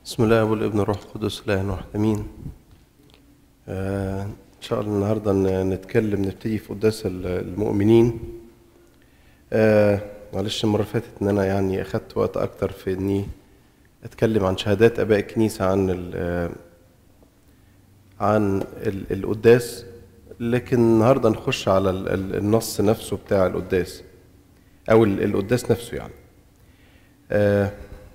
بسم الله والابن الروح القدس اله واحد امين آه ان شاء الله النهارده ن- نتكلم نبتدي في قداس ال- المؤمنين آه معلش المره اللي فاتت ان انا يعني اخدت وقت اكتر في اني اتكلم عن شهادات اباء الكنيسه عن ال- آه، عن ال- القداس لكن النهارده نخش على ال- ال- النص نفسه بتاع القداس او ال- القداس نفسه يعني آه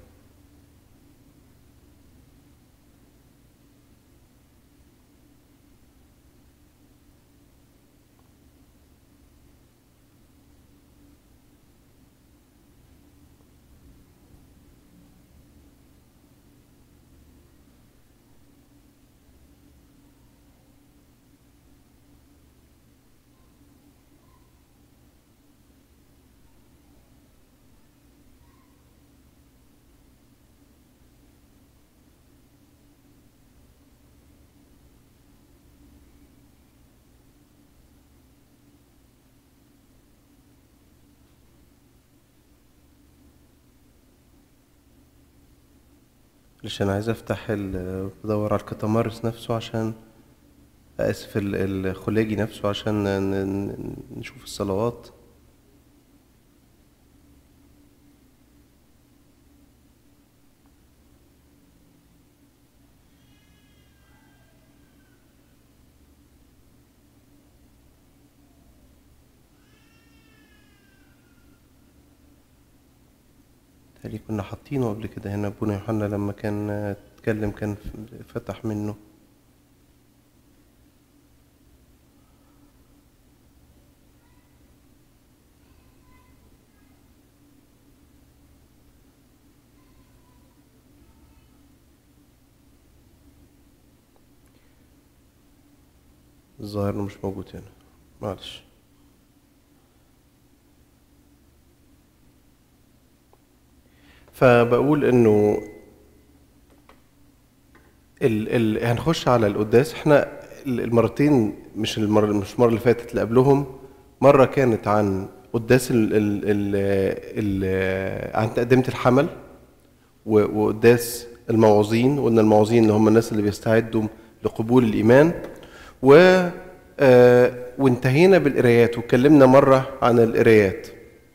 معلش انا عايز افتح ال- بدور على الكتمارس نفسه عشان اسف ال- الخلاجي نفسه عشان ن- ن- نشوف الصلوات تالي كنا حاطينه قبل كده هنا ابونا يوحنا لما كان اتكلم كان فتح منه الظاهر انه مش موجود هنا معلش فبقول انه ال ال هنخش على القداس احنا ال- المرتين مش المره مش المره اللي فاتت اللي قبلهم مره كانت عن قداس ال ال ال ال عن تقدمه الحمل و- وقداس الموعظين وقلنا الموعظين اللي هم الناس اللي بيستعدوا لقبول الايمان و آه، وانتهينا بالقرايات واتكلمنا مره عن القرايات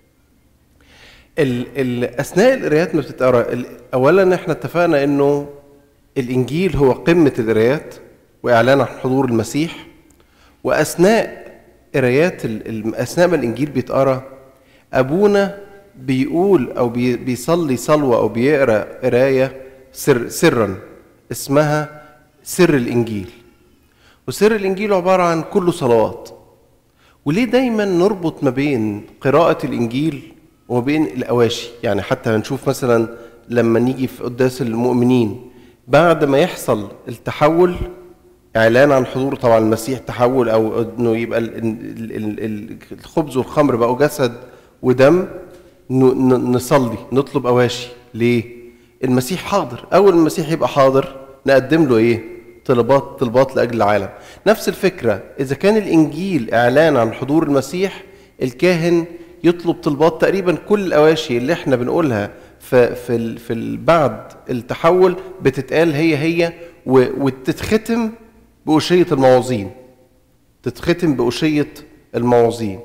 ال ال اثناء القرايات ما بتتقرا ال- اولا احنا اتفقنا انه الانجيل هو قمه القرايات واعلان عن حضور المسيح واثناء قرايات ال- ال- اثناء ما الانجيل بيتقرا ابونا بيقول او بي- بيصلي صلوه او بيقرا قرايه سر سرا اسمها سر الانجيل وسر الانجيل عباره عن كله صلوات وليه دايما نربط ما بين قراءة الإنجيل وما بين الأواشي يعني حتى هنشوف مثلا لما نيجي في قداس المؤمنين بعد ما يحصل التحول إعلان عن حضور طبعا المسيح تحول أو إنه يبقى ال- ال- ال- ال- الخبز والخمر بقوا جسد ودم ن- ن- نصلي نطلب أواشي ليه؟ المسيح حاضر أول ما المسيح يبقى حاضر نقدم له إيه؟ طلبات طلبات لاجل العالم نفس الفكره اذا كان الانجيل اعلان عن حضور المسيح الكاهن يطلب طلبات تقريبا كل الاواشي اللي احنا بنقولها في في ال- في ال- بعد التحول بتتقال هي هي و- وتتختم بأشية المواعظين تتختم بأشية المواعظين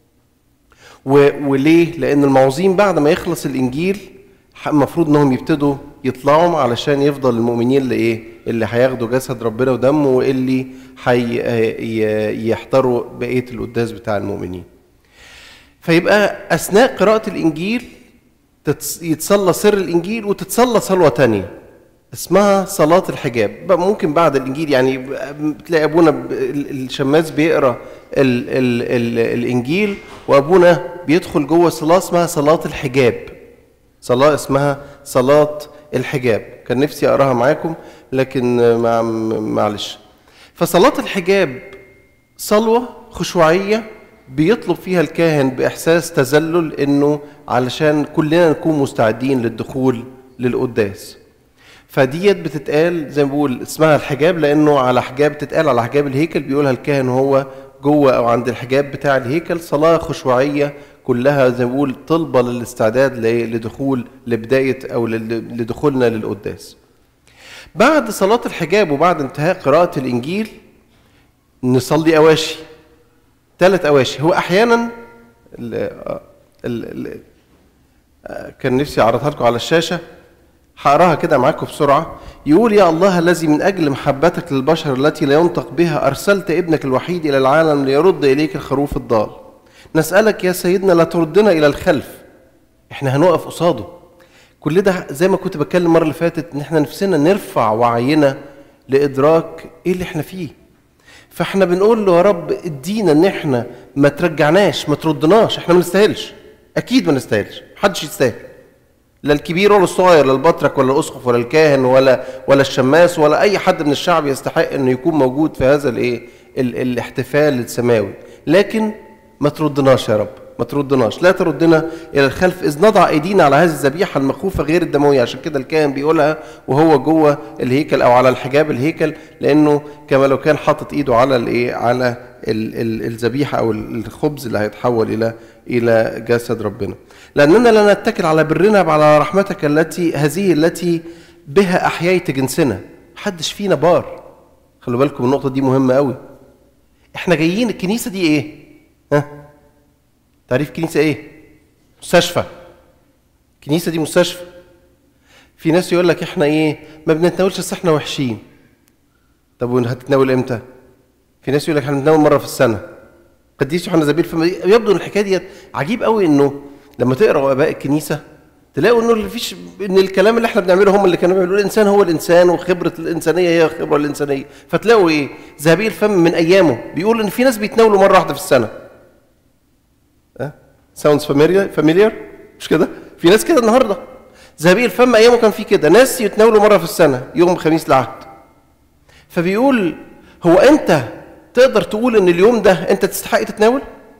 و- وليه؟ لأن الموعظين بعد ما يخلص الإنجيل ح- المفروض إنهم يبتدوا يطلعوا علشان يفضل المؤمنين اللي إيه؟ اللي هياخدوا جسد ربنا ودمه واللي هيحضروا بقية القداس بتاع المؤمنين. فيبقى أثناء قراءة الإنجيل تتص- يتصلى سر الإنجيل وتتصلى صلوة تانية اسمها صلاة الحجاب بقى ممكن بعد الإنجيل يعني ب- تلاقي أبونا ب- ال- الشماس بيقرأ ال ال ال الإنجيل وأبونا بيدخل جوه صلاة اسمها صلاة الحجاب صلاة اسمها صلاة الحجاب كان نفسي أقراها معاكم لكن مع معلش فصلاة الحجاب صلوة خشوعية بيطلب فيها الكاهن بإحساس تذلل إنه علشان كلنا نكون مستعدين للدخول للقداس فديت بتتقال زي ما بقول اسمها الحجاب لأنه على حجاب تتقال على حجاب الهيكل بيقولها الكاهن هو جوه أو عند الحجاب بتاع الهيكل صلاة خشوعية كلها زي ما بقول طلبة للاستعداد ل- لدخول لبداية أو لل- لدخولنا للقداس بعد صلاة الحجاب وبعد انتهاء قراءة الإنجيل نصلي أواشي ثلاث أواشي هو أحيانا ال ال ال كان نفسي أعرضها لكم على الشاشة هقراها كده معاكم بسرعة يقول يا الله الذي من أجل محبتك للبشر التي لا ينطق بها أرسلت ابنك الوحيد إلى العالم ليرد إليك الخروف الضال نسألك يا سيدنا لا تردنا إلى الخلف احنا هنقف قصاده كل ده زي ما كنت بتكلم المرة اللي فاتت ان احنا نفسنا نرفع وعينا لإدراك ايه اللي احنا فيه فاحنا بنقول له يا رب ادينا ان احنا ما ترجعناش ما تردناش احنا ما نستاهلش اكيد ما نستاهلش محدش يستاهل لا الكبير ولا الصغير لا البطرك ولا الاسقف ولا الكاهن ولا ولا الشماس ولا اي حد من الشعب يستحق انه يكون موجود في هذا الايه ال- الاحتفال السماوي لكن ما تردناش يا رب ما تردناش لا تردنا الى الخلف اذ نضع ايدينا على هذه الذبيحه المخوفه غير الدمويه عشان كده الكاهن بيقولها وهو جوه الهيكل او على الحجاب الهيكل لانه كما لو كان حاطط ايده على الايه على ال- ال- الذبيحه او الخبز اللي هيتحول الى الى جسد ربنا لاننا لا نتكل على برنا بل على رحمتك التي هذه التي بها احييت جنسنا محدش فينا بار خلوا بالكم النقطه دي مهمه قوي احنا جايين الكنيسه دي ايه ها تعريف كنيسه ايه مستشفى الكنيسه دي مستشفى في ناس يقول لك احنا ايه ما بنتناولش اصل احنا وحشين طب وهتتناول امتى في ناس يقول لك احنا بنتناول مره في السنه قديس يوحنا زبيل فما يبدو ان الحكايه دي عجيب قوي انه لما تقرا اباء الكنيسه تلاقوا انه مفيش ان الكلام اللي احنا بنعمله هم اللي كانوا بيعملوه الانسان هو الانسان وخبره الانسانيه هي الخبره الانسانيه فتلاقوا ايه ذهبي الفم من ايامه بيقول ان في ناس بيتناولوا مره واحده في السنه ها ساوندز فاميليار فاميليار مش كده في ناس كده النهارده ذهبي الفم ايامه كان في كده ناس يتناولوا مره في السنه يوم خميس العهد فبيقول هو انت تقدر تقول ان اليوم ده انت تستحق تتناول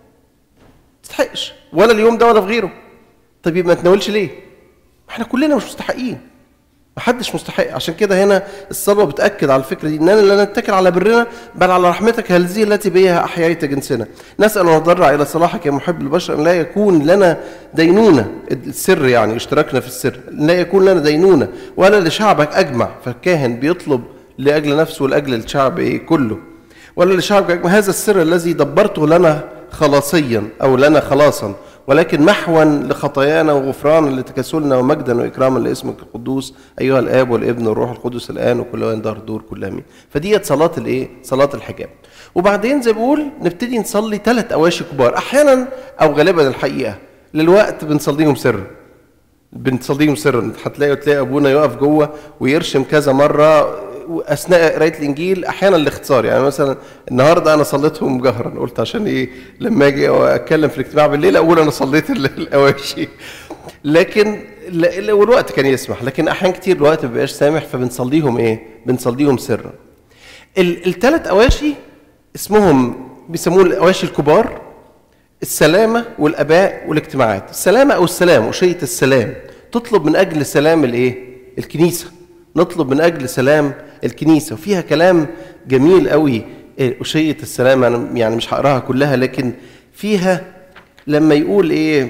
تستحقش ولا اليوم ده ولا في غيره طيب يبقى ما تناولش ليه احنا كلنا مش مستحقين محدش مستحق عشان كده هنا الصلوه بتاكد على الفكره دي اننا لا نتكل على برنا بل على رحمتك هذه التي بها احييت جنسنا نسال ونتضرع الى صلاحك يا محب البشر ان لا يكون لنا دينونه السر يعني اشتراكنا في السر لا يكون لنا دينونه ولا لشعبك اجمع فالكاهن بيطلب لاجل نفسه ولاجل الشعب ايه كله ولا لشعبك اجمع هذا السر الذي دبرته لنا خلاصيا او لنا خلاصا ولكن محوا لخطايانا وغفرانا لتكاسلنا ومجدا واكراما لاسمك القدوس ايها الاب والابن والروح القدس الان وكل وين دار دور كل امين فديت صلاه الايه صلاه الحجاب وبعدين زي بقول نبتدي نصلي ثلاث اواشي كبار احيانا او غالبا الحقيقه للوقت بنصليهم سر بنصليهم سرا هتلاقي تلاقي ابونا يقف جوه ويرشم كذا مره اثناء قرايه الانجيل احيانا الاختصار يعني مثلا النهارده انا صليتهم جهرا قلت عشان ايه لما اجي اتكلم في الاجتماع بالليل اقول انا صليت الاواشي لكن والوقت كان يسمح لكن احيانا كتير الوقت ما بيبقاش سامح فبنصليهم ايه بنصليهم سرا الثلاث اواشي اسمهم بيسموه الاواشي الكبار السلامه والاباء والاجتماعات السلامه او السلام وشيه السلام تطلب من اجل سلام الايه الكنيسه نطلب من اجل سلام الكنيسه وفيها كلام جميل قوي أشية السلام أنا يعني مش هقراها كلها لكن فيها لما يقول ايه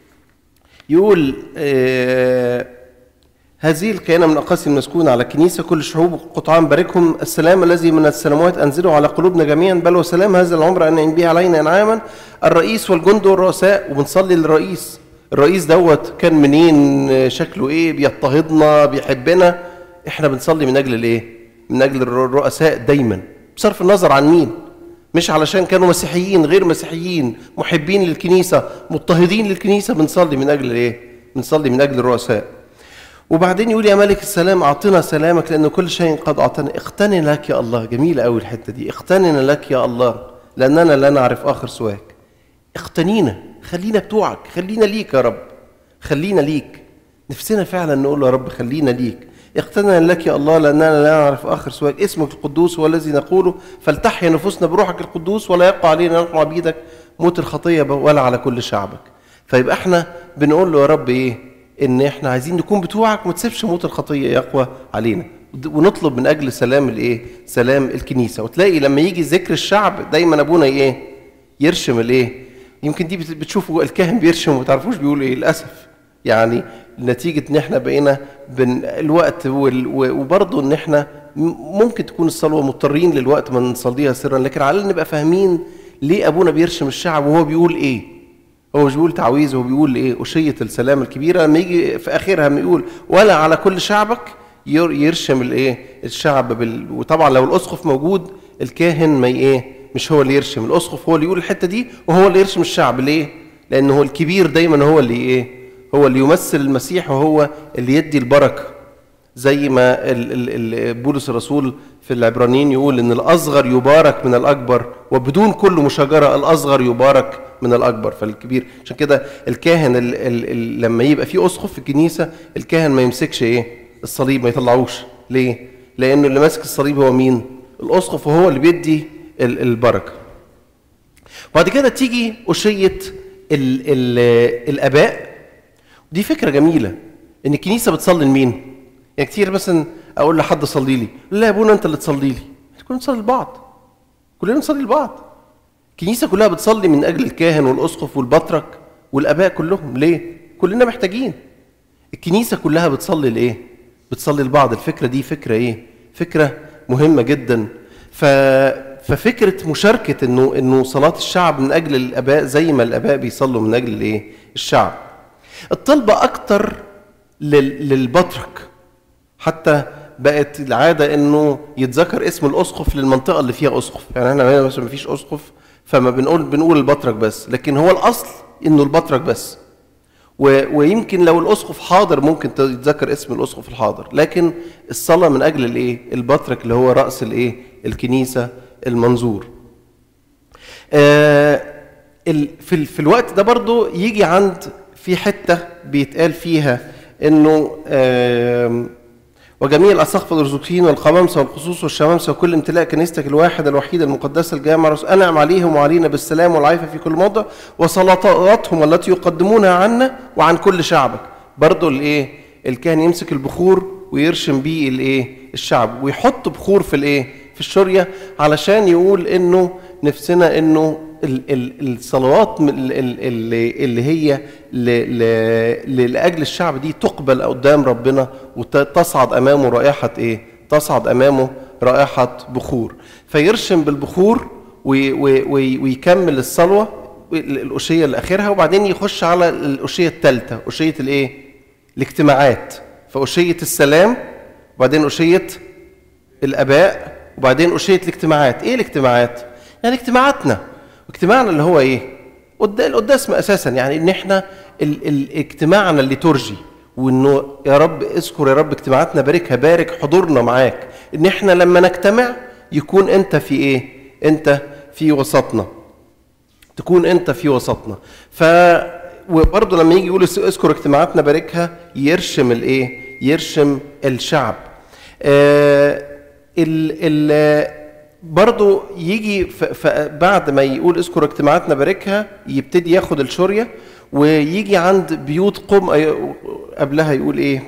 يقول آه هذه الكيانة من أقاصي المسكونة على الكنيسة كل شعوب قطعان باركهم السلام الذي من السماوات أنزله على قلوبنا جميعا بل وسلام هذا العمر أن ينبيه علينا إنعاما الرئيس والجند والرؤساء وبنصلي للرئيس الرئيس دوت كان منين شكله ايه بيضطهدنا بيحبنا احنا بنصلي من اجل الايه من اجل الرؤساء دايما بصرف النظر عن مين مش علشان كانوا مسيحيين غير مسيحيين محبين للكنيسه مضطهدين للكنيسه بنصلي من اجل الايه بنصلي من اجل الرؤساء وبعدين يقول يا ملك السلام اعطنا سلامك لان كل شيء قد اعطانا اغتننا لك يا الله جميله قوي الحته دي اغتننا لك يا الله لاننا لا نعرف اخر سواك اغتنينا خلينا بتوعك خلينا ليك يا رب خلينا ليك نفسنا فعلا نقول له يا رب خلينا ليك اقتنع لك يا الله لاننا لا نعرف اخر سواك اسمك القدوس هو الذي نقوله فلتحيا نفوسنا بروحك القدوس ولا يقع علينا نحن عبيدك موت الخطيه ولا على كل شعبك فيبقى احنا بنقول له يا رب ايه ان احنا عايزين نكون بتوعك وما تسيبش موت الخطيه يقوى علينا ونطلب من اجل سلام الايه سلام الكنيسه وتلاقي لما يجي ذكر الشعب دايما ابونا ايه يرشم الايه يمكن دي بتشوفوا الكاهن بيرشم وما تعرفوش بيقول ايه للاسف يعني نتيجه ان احنا بقينا بن الوقت وال... وبرضه ان احنا ممكن تكون الصلوه مضطرين للوقت ما نصليها سرا لكن على الاقل نبقى فاهمين ليه ابونا بيرشم الشعب وهو بيقول ايه هو مش بيقول تعويذ هو بيقول ايه أشية السلام الكبيرة لما يجي في آخرها ما يقول ولا على كل شعبك يرشم الايه الشعب بال... وطبعا لو الأسقف موجود الكاهن ما ايه مش هو اللي يرشم الأسقف هو اللي يقول الحتة دي وهو اللي يرشم الشعب ليه؟ لأنه هو الكبير دايما هو اللي ايه هو اللي يمثل المسيح وهو اللي يدي البركة زي ما ال ال بولس الرسول في العبرانيين يقول ان الاصغر يبارك من الاكبر وبدون كل مشاجره الاصغر يبارك من الاكبر فالكبير عشان كده الكاهن ال ال ال لما يبقى في اسقف في الكنيسه الكاهن ما يمسكش ايه الصليب ما يطلعوش ليه لانه اللي ماسك الصليب هو مين الاسقف وهو اللي بيدي ال البركه بعد كده تيجي أشية ال ال الآباء دي فكرة جميلة إن الكنيسة بتصلي لمين؟ يعني كتير مثلا أقول لحد صلي لي لا يا أبونا أنت اللي تصلي لي كلنا نصلي لبعض كلنا نصلي لبعض الكنيسة كلها بتصلي من أجل الكاهن والأسقف والبطرك والآباء كلهم ليه؟ كلنا محتاجين الكنيسة كلها بتصلي لإيه؟ بتصلي لبعض الفكرة دي فكرة إيه؟ فكرة مهمة جدا ف ففكره مشاركه انه انه صلاه الشعب من اجل الاباء زي ما الاباء بيصلوا من اجل الايه؟ الشعب. الطلبه اكتر للبطرك حتى بقت العاده انه يتذكر اسم الاسقف للمنطقه اللي فيها اسقف، يعني احنا هنا مثلا ما فيش اسقف فما بنقول بنقول البطرك بس، لكن هو الاصل انه البطرك بس. ويمكن لو الاسقف حاضر ممكن يتذكر اسم الاسقف الحاضر، لكن الصلاه من اجل الايه؟ البطرك اللي هو راس الايه؟ الكنيسه المنظور آه في, في الوقت ده برضو يجي عند في حتة بيتقال فيها انه آه وجميع الأساقفة الأرثوذكسيين والقمامسة والخصوص والشمامسة وكل امتلاء كنيستك الواحدة الوحيدة المقدسة الجامعة أنعم عليهم وعلينا بالسلام والعافية في كل موضع وصلاتهم التي يقدمونها عنا وعن كل شعبك برضو الايه الكاهن يمسك البخور ويرشم بيه الايه الشعب ويحط بخور في الايه في الشريه علشان يقول انه نفسنا انه الصلوات اللي, اللي هي لاجل الشعب دي تقبل قدام ربنا وتصعد امامه رائحه ايه؟ تصعد امامه رائحه بخور فيرشم بالبخور ويكمل الصلوه الأشية اللي آخرها وبعدين يخش على الأشية الثالثة أشية الإيه؟ الاجتماعات فأشية السلام وبعدين أشية الآباء وبعدين أشية الاجتماعات إيه الاجتماعات؟ يعني اجتماعاتنا اجتماعنا اللي هو إيه؟ القداس أساسا يعني إن إحنا ال ال اجتماعنا الليتورجي وإنه يا رب اذكر يا رب اجتماعاتنا باركها بارك حضورنا معاك إن إحنا لما نجتمع يكون أنت في إيه؟ أنت في وسطنا تكون أنت في وسطنا ف وبرضه لما يجي يقول اذكر اجتماعاتنا باركها يرشم الايه؟ يرشم الشعب. آه ال ال برضه يجي بعد ما يقول اذكر اجتماعاتنا باركها يبتدي ياخد الشوريه ويجي عند بيوت قم قبلها يقول ايه؟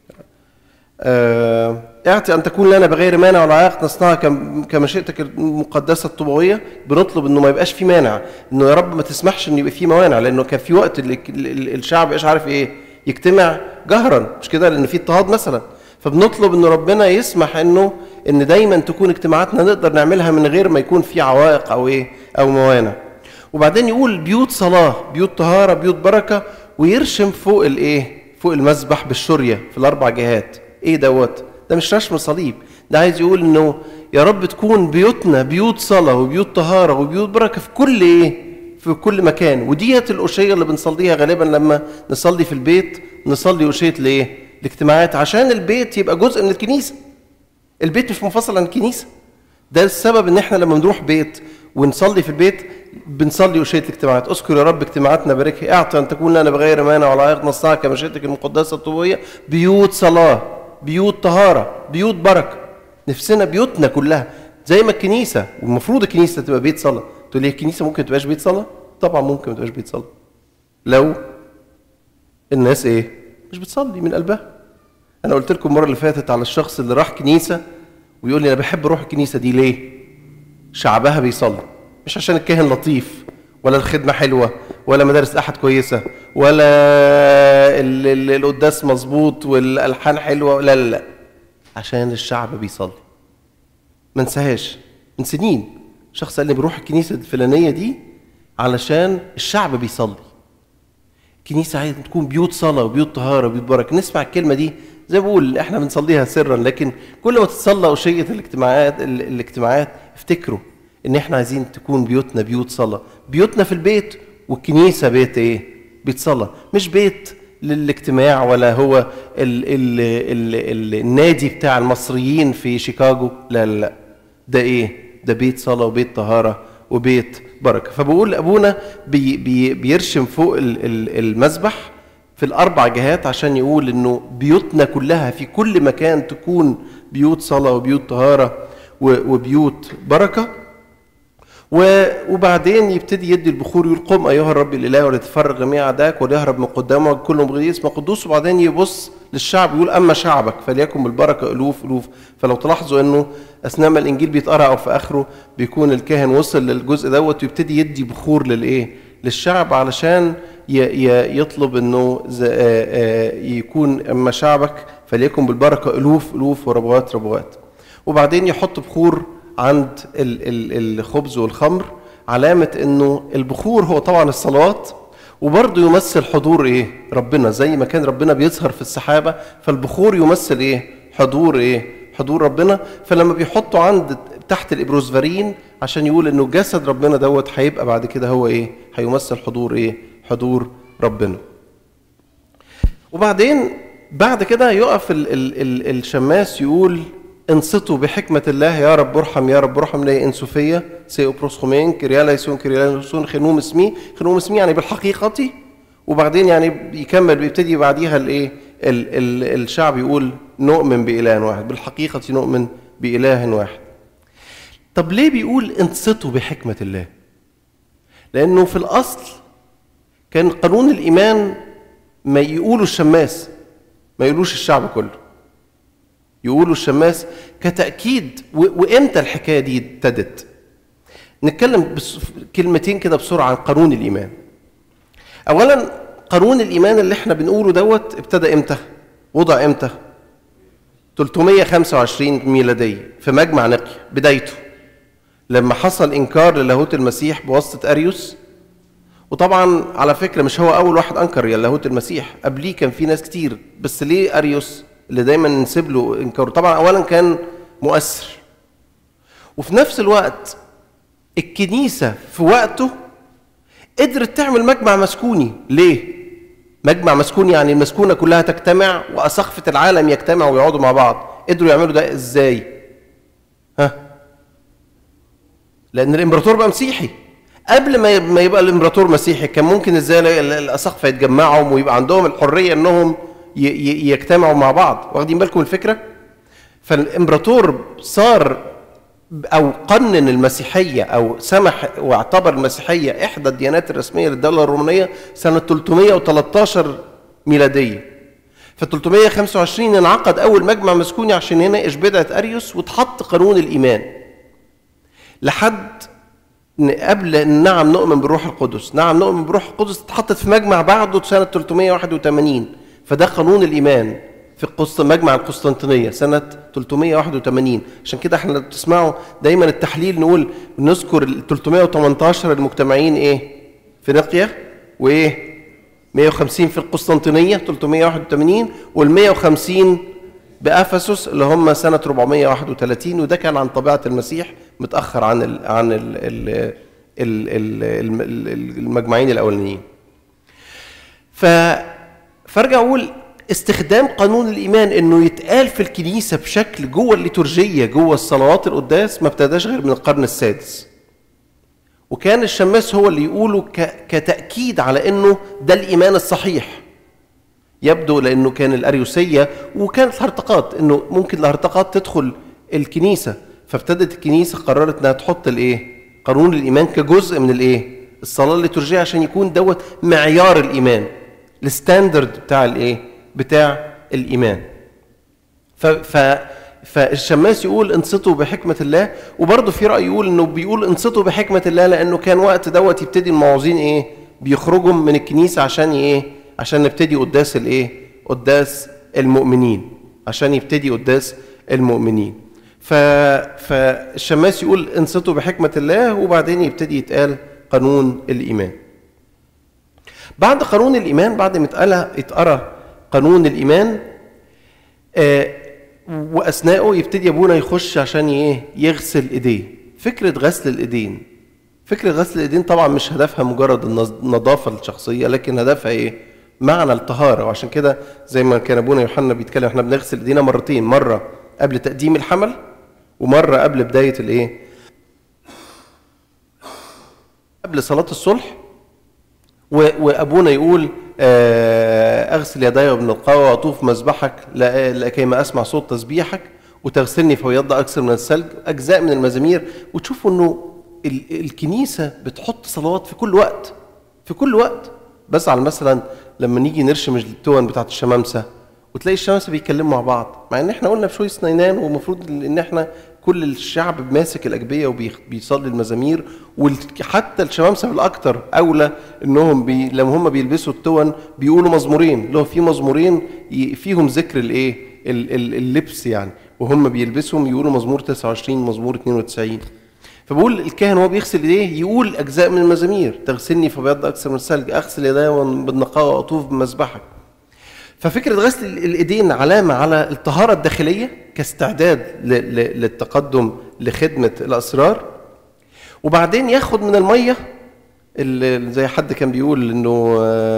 آه اعطي ان تكون لنا بغير مانع ولا عائق نصنعها كمشيئتك المقدسه الطوبويه بنطلب انه ما يبقاش في مانع انه يا رب ما تسمحش ان يبقى في موانع لانه كان في وقت اللي الشعب ايش عارف ايه يجتمع جهرا مش كده لان في اضطهاد مثلا فبنطلب ان ربنا يسمح انه ان دايما تكون اجتماعاتنا نقدر نعملها من غير ما يكون في عوائق او ايه او موانع وبعدين يقول بيوت صلاه بيوت طهاره بيوت بركه ويرشم فوق الايه فوق المسبح بالشريه في الاربع جهات ايه دوت ده مش رشم صليب ده عايز يقول انه يا رب تكون بيوتنا بيوت صلاه وبيوت طهاره وبيوت بركه في كل ايه في كل مكان وديت الأشية اللي بنصليها غالبا لما نصلي في البيت نصلي أشية الايه الاجتماعات عشان البيت يبقى جزء من الكنيسة البيت مش منفصل عن الكنيسة ده السبب ان احنا لما نروح بيت ونصلي في البيت بنصلي أشية الاجتماعات اذكر يا رب اجتماعاتنا باركها اعطي ان تكون لنا بغير مانع ولا عائق نصنعها كمشيئتك المقدسة الطوبية بيوت صلاة بيوت طهارة بيوت بركة نفسنا بيوتنا كلها زي ما الكنيسة والمفروض الكنيسة تبقى بيت صلاة تقول لي الكنيسة ممكن تبقاش بيت صلاة طبعا ممكن ما تبقاش بيت صلاة لو الناس ايه مش بتصلي من قلبها انا قلت لكم المره اللي فاتت على الشخص اللي راح كنيسه ويقول لي انا بحب اروح الكنيسه دي ليه شعبها بيصلي مش عشان الكاهن لطيف ولا الخدمه حلوه ولا مدارس احد كويسه ولا ال- ال- القداس مظبوط والالحان حلوه لا لا لا عشان الشعب بيصلي ما انساهاش من سنين شخص قال لي بروح الكنيسه الفلانيه دي علشان الشعب بيصلي كنيسه عايزه تكون بيوت صلاه وبيوت طهاره وبيوت بركه نسمع الكلمه دي زي ما بقول احنا بنصليها سرا لكن كل ما تتصلى وشية الاجتماعات ال- الاجتماعات افتكروا ان احنا عايزين تكون بيوتنا بيوت صلاه بيوتنا في البيت والكنيسه بيت ايه بيت صلاه مش بيت للاجتماع ولا هو ال ال ال ال النادي بتاع المصريين في شيكاغو لا لا لا ده ايه ده بيت صلاه وبيت طهاره وبيت بركه فبقول ابونا بي بي بيرشم فوق ال- ال- المذبح في الاربع جهات عشان يقول انه بيوتنا كلها في كل مكان تكون بيوت صلاه وبيوت طهاره و- وبيوت بركه و- وبعدين يبتدي يدي البخور يقول قم ايها الرب الاله ولتفرغ جميع اعدائك وليهرب من قدامك كل مبغي اسم قدوس وبعدين يبص للشعب يقول اما شعبك فليكن بالبركه الوف الوف فلو تلاحظوا انه اثناء ما الانجيل بيتقرا او في اخره بيكون الكاهن وصل للجزء دوت ويبتدي يدي بخور للايه؟ للشعب علشان ي- ي- يطلب انه ز- آه، آه، يكون اما شعبك فليكن بالبركه الوف الوف وربوات ربوات وبعدين يحط بخور عند ال- ال- الخبز والخمر علامة انه البخور هو طبعا الصلوات وبرضه يمثل حضور ايه ربنا زي ما كان ربنا بيظهر في السحابة فالبخور يمثل ايه حضور ايه حضور ربنا فلما بيحطوا عند تحت الابروزفارين عشان يقول انه جسد ربنا دوت هيبقى بعد كده هو ايه هيمثل حضور ايه حضور ربنا وبعدين بعد كده يقف ال ال ال الشماس يقول انصتوا بحكمة الله يا رب ارحم يا رب ارحم لي انسوفية سيو بروسخومين كريالا يسون كريالا يسون خنوم اسمي خنوم اسمي يعني بالحقيقة وبعدين يعني يكمل بيبتدي بعديها الايه ال ال الشعب يقول نؤمن بإله واحد بالحقيقة نؤمن بإله واحد طب ليه بيقول انصتوا بحكمة الله لأنه في الأصل كان قانون الإيمان ما يقولوا الشماس ما يقولوش الشعب كله يقولوا الشماس كتأكيد و- وإمتى الحكاية دي ابتدت نتكلم بس كلمتين كده بسرعة عن قانون الإيمان أولا قانون الإيمان اللي احنا بنقوله دوت ابتدى إمتى وضع إمتى 325 ميلادية في مجمع نقيا بدايته لما حصل إنكار للاهوت المسيح بواسطة أريوس وطبعا على فكره مش هو اول واحد انكر يا لاهوت المسيح قبليه كان في ناس كتير بس ليه اريوس اللي دايما نسيب له انكاره طبعا اولا كان مؤثر وفي نفس الوقت الكنيسه في وقته قدرت تعمل مجمع مسكوني ليه مجمع مسكوني يعني المسكونه كلها تجتمع واسقفه العالم يجتمعوا ويقعدوا مع بعض قدروا يعملوا ده ازاي ها لان الامبراطور بقى مسيحي قبل ما ما يبقى الامبراطور مسيحي كان ممكن ازاي ال- الاساقفه يتجمعوا ويبقى عندهم الحريه انهم ي- ي- يجتمعوا مع بعض واخدين بالكم الفكره فالامبراطور صار او قنن المسيحيه او سمح واعتبر المسيحيه احدى الديانات الرسميه للدوله الرومانيه سنه 313 ميلاديه ف 325 انعقد اول مجمع مسكوني عشان يناقش بدعه اريوس واتحط قانون الايمان لحد ن- قبل ان نعم نؤمن بالروح القدس نعم نؤمن بالروح القدس اتحطت في مجمع بعده سنة 381 فده قانون الإيمان في القسط مجمع القسطنطينية سنة 381 عشان كده احنا لو بتسمعوا دايما التحليل نقول نذكر ال 318 المجتمعين ايه في نقية وايه 150 في القسطنطينية 381 وال 150 بافسس اللي هم سنه 431 وده كان عن طبيعه المسيح متاخر عن ال عن ال ال ال ال ال المجمعين الاولانيين. ف فارجع اقول استخدام قانون الايمان انه يتقال في الكنيسه بشكل جوه الليتورجيه جوه الصلوات القداس ما ابتداش غير من القرن السادس. وكان الشماس هو اللي يقوله ك- كتاكيد على انه ده الايمان الصحيح. يبدو لانه كان الاريوسيه وكانت الهرطقات انه ممكن الهرطقات تدخل الكنيسه فابتدت الكنيسه قررت انها تحط الايه؟ قانون الايمان كجزء من الايه؟ الصلاه الليتورجيه عشان يكون دوت معيار الايمان الستاندرد بتاع الايه؟ بتاع الايمان. ف ف فالشماس يقول انصتوا بحكمة الله وبرضه في رأي يقول انه بيقول انصتوا بحكمة الله لانه كان وقت دوت يبتدي المواعظين ايه؟ بيخرجوا من الكنيسه عشان ايه عشان نبتدي قداس الايه قداس المؤمنين عشان يبتدي قداس المؤمنين ف... فالشماس يقول انصتوا بحكمه الله وبعدين يبتدي يتقال قانون الايمان بعد قانون الايمان بعد ما اتقرا اتقرا قانون الايمان آه واثناءه يبتدي ابونا يخش عشان ايه يغسل ايديه فكره غسل الايدين فكره غسل الايدين طبعا مش هدفها مجرد النظافه الشخصيه لكن هدفها ايه معنى الطهاره وعشان كده زي ما كان ابونا يوحنا بيتكلم احنا بنغسل ايدينا مرتين مره قبل تقديم الحمل ومره قبل بدايه الايه قبل صلاه الصلح وابونا يقول اغسل يدي بالنقاوة واطوف مذبحك لكي ما اسمع صوت تسبيحك وتغسلني فيض اكثر من الثلج اجزاء من المزامير وتشوفوا انه الكنيسه بتحط صلوات في كل وقت في كل وقت بس على مثلا لما نيجي نرشم التون بتاعت الشمامسه وتلاقي الشمامسه بيتكلموا مع بعض مع ان احنا قلنا في شويه سنينان ومفروض ان احنا كل الشعب ماسك الاجبيه وبيصلي المزامير وحتى الشمامسه بالاكثر اولى انهم بي لما هم بيلبسوا التون بيقولوا مزمورين اللي هو في مزمورين فيهم ذكر الايه اللبس يعني وهم بيلبسهم يقولوا مزمور 29 مزمور 92 فبقول الكاهن وهو بيغسل ايديه يقول اجزاء من المزامير تغسلني فبيض اكثر من الثلج اغسل يدي بالنقاوه واطوف بمذبحك ففكرة غسل الإيدين علامة على الطهارة الداخلية كاستعداد للتقدم لخدمة الأسرار وبعدين ياخد من المية زي حد كان بيقول إنه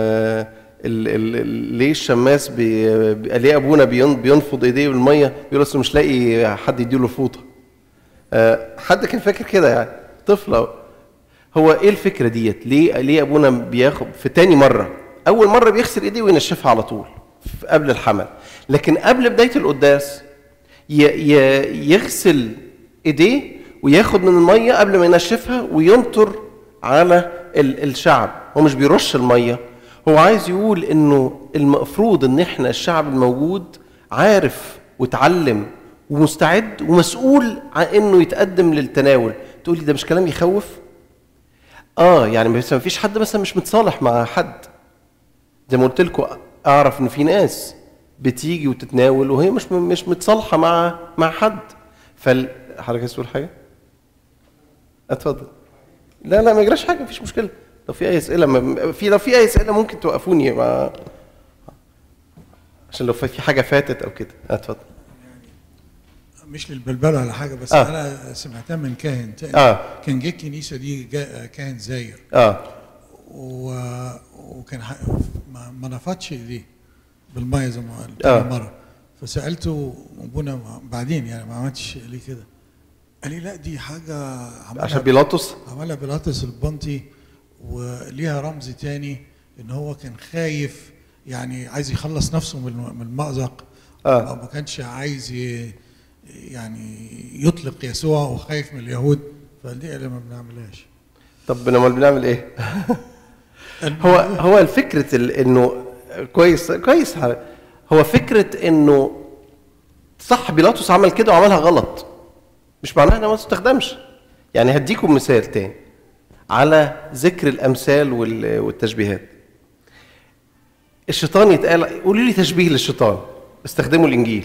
ليه الشماس بي ليه أبونا بينفض إيديه بالمية بيقول أصله مش لاقي حد يديله فوطة حد كان فاكر كده يعني طفلة هو إيه الفكرة ديت ليه ليه أبونا بياخد في تاني مرة أول مرة بيغسل إيديه وينشفها على طول قبل الحمل لكن قبل بدايه القداس يغسل ايديه وياخد من الميه قبل ما ينشفها وينطر على الشعب هو مش بيرش الميه هو عايز يقول انه المفروض ان احنا الشعب الموجود عارف وتعلم ومستعد ومسؤول عن انه يتقدم للتناول تقول لي ده مش كلام يخوف اه يعني بس ما فيش حد مثلا مش متصالح مع حد زي ما قلت لكم اعرف ان في ناس بتيجي وتتناول وهي مش مش متصالحه مع مع حد فال حضرتك عايز تقول حاجه؟ اتفضل لا لا ما يجراش حاجه مفيش مشكله لو في اي اسئله ما في لو في اي اسئله ممكن توقفوني مع عشان لو في حاجه فاتت او كده اتفضل مش للبلبله ولا حاجه بس آه. انا سمعتها من كاهن تاني آه. كان جه الكنيسه دي جا كاهن زاير اه و... وكان ح... ما, ما نفضش ايديه بالميه زي ما قال آه. تاني مره فسالته ابونا بعدين يعني ما عملتش ليه كده قال لي لا دي حاجه عملها عشان بيلاطس عملها بيلاطس البنطي وليها رمز تاني ان هو كان خايف يعني عايز يخلص نفسه من من المأزق آه. او ما كانش عايز ي... يعني يطلق يسوع وخايف من اليهود فدي اللي ما بنعملهاش طب امال بنعمل ايه؟ هو هو الفكرة ال- انه كويس كويس هو فكرة انه صح بيلاطس عمل كده وعملها غلط مش معناها انها ما تستخدمش يعني هديكم مثال تاني على ذكر الامثال وال- والتشبيهات الشيطان يتقال قولوا لي تشبيه للشيطان استخدموا الانجيل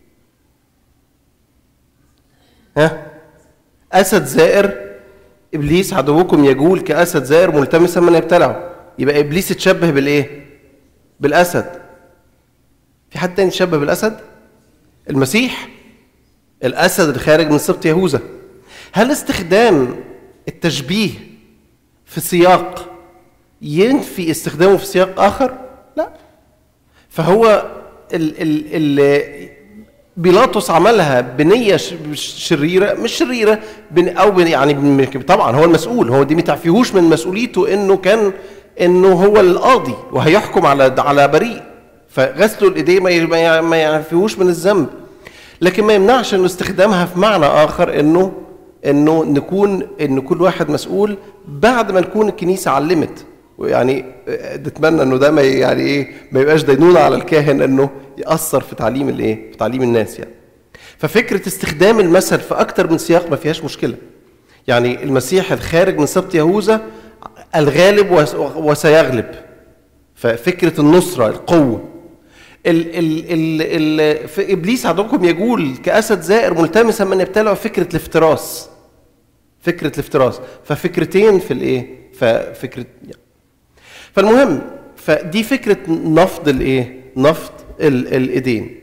ها اسد زائر ابليس عدوكم يجول كاسد زائر ملتمسا من يبتلعه يبقى ابليس اتشبه بالايه بالاسد في حد تاني يتشبه بالاسد المسيح الاسد الخارج من سبط يهوذا هل استخدام التشبيه في سياق ينفي استخدامه في سياق اخر لا فهو ال ال ال بيلاطس عملها بنية ش- شريرة مش شريرة بن أو بن يعني بن- طبعا هو المسؤول هو دي ما تعفيهوش من مسؤوليته إنه كان إنه هو القاضي وهيحكم على على بريء فغسله الإيدين ما ي- ما ي- ما يعفيهوش من الذنب لكن ما يمنعش إنه استخدامها في معنى آخر إنه إنه نكون إن كل واحد مسؤول بعد ما نكون الكنيسة علمت ويعني آه، نتمنى انه ده ما ي- يعني ايه ما يبقاش دينونه على الكاهن انه ياثر في تعليم الايه في تعليم الناس يعني ففكره استخدام المثل في اكتر من سياق ما فيهاش مشكله يعني المسيح الخارج من سبط يهوذا الغالب وس- وسيغلب ففكره النصره القوه ال ال ال ال في ابليس عدوكم يجول كاسد زائر ملتمسا من يبتلعه فكره الافتراس فكره الافتراس ففكرتين في الايه ففكره فالمهم فدي فكره نفض الايه نفض ال الايدين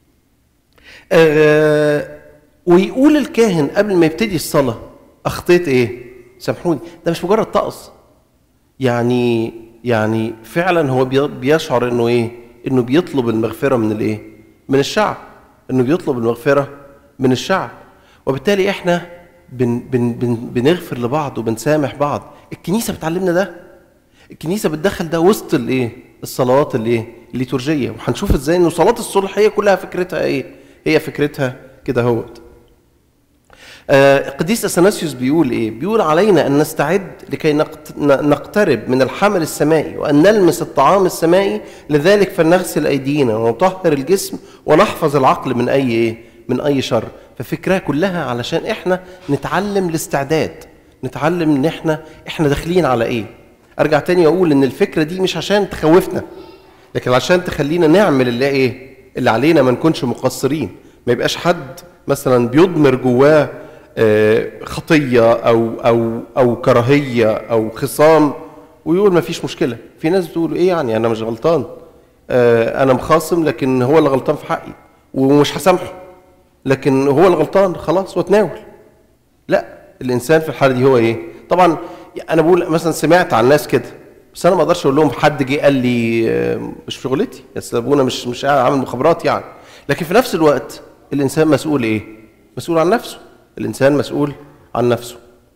آه ويقول الكاهن قبل ما يبتدي الصلاه اخطيت ايه سامحوني ده مش مجرد طقس يعني يعني فعلا هو بي- بيشعر انه ايه انه بيطلب المغفره من الايه من الشعب انه بيطلب المغفره من الشعب وبالتالي احنا بن بن بن بنغفر لبعض وبنسامح بعض الكنيسه بتعلمنا ده الكنيسه بتدخل ده وسط الايه الصلوات الايه الليتورجيه وهنشوف ازاي انه صلاه الصلح هي كلها فكرتها ايه هي فكرتها كده هوت آه، قديس اثناسيوس بيقول ايه؟ بيقول علينا ان نستعد لكي نقت- ن- نقترب من الحمل السمائي وان نلمس الطعام السمائي لذلك فلنغسل ايدينا ونطهر الجسم ونحفظ العقل من اي ايه؟ من اي شر، ففكرها كلها علشان احنا نتعلم الاستعداد، نتعلم ان احنا احنا داخلين على ايه؟ ارجع تاني واقول ان الفكره دي مش عشان تخوفنا لكن عشان تخلينا نعمل اللي ايه؟ اللي علينا ما نكونش مقصرين، ما يبقاش حد مثلا بيضمر جواه آه، خطيه او او او كراهيه او خصام ويقول ما فيش مشكله في ناس بتقول ايه يعني انا مش غلطان آه، انا مخاصم لكن هو اللي غلطان في حقي ومش هسامحه لكن هو اللي غلطان خلاص واتناول لا الانسان في الحاله دي هو ايه طبعا انا بقول مثلا سمعت عن ناس كده بس انا ما اقدرش اقول لهم حد جه قال لي آه، مش شغلتي بس ابونا مش مش قاعد عامل مخابرات يعني لكن في نفس الوقت الانسان مسؤول ايه مسؤول عن نفسه الانسان مسؤول عن نفسه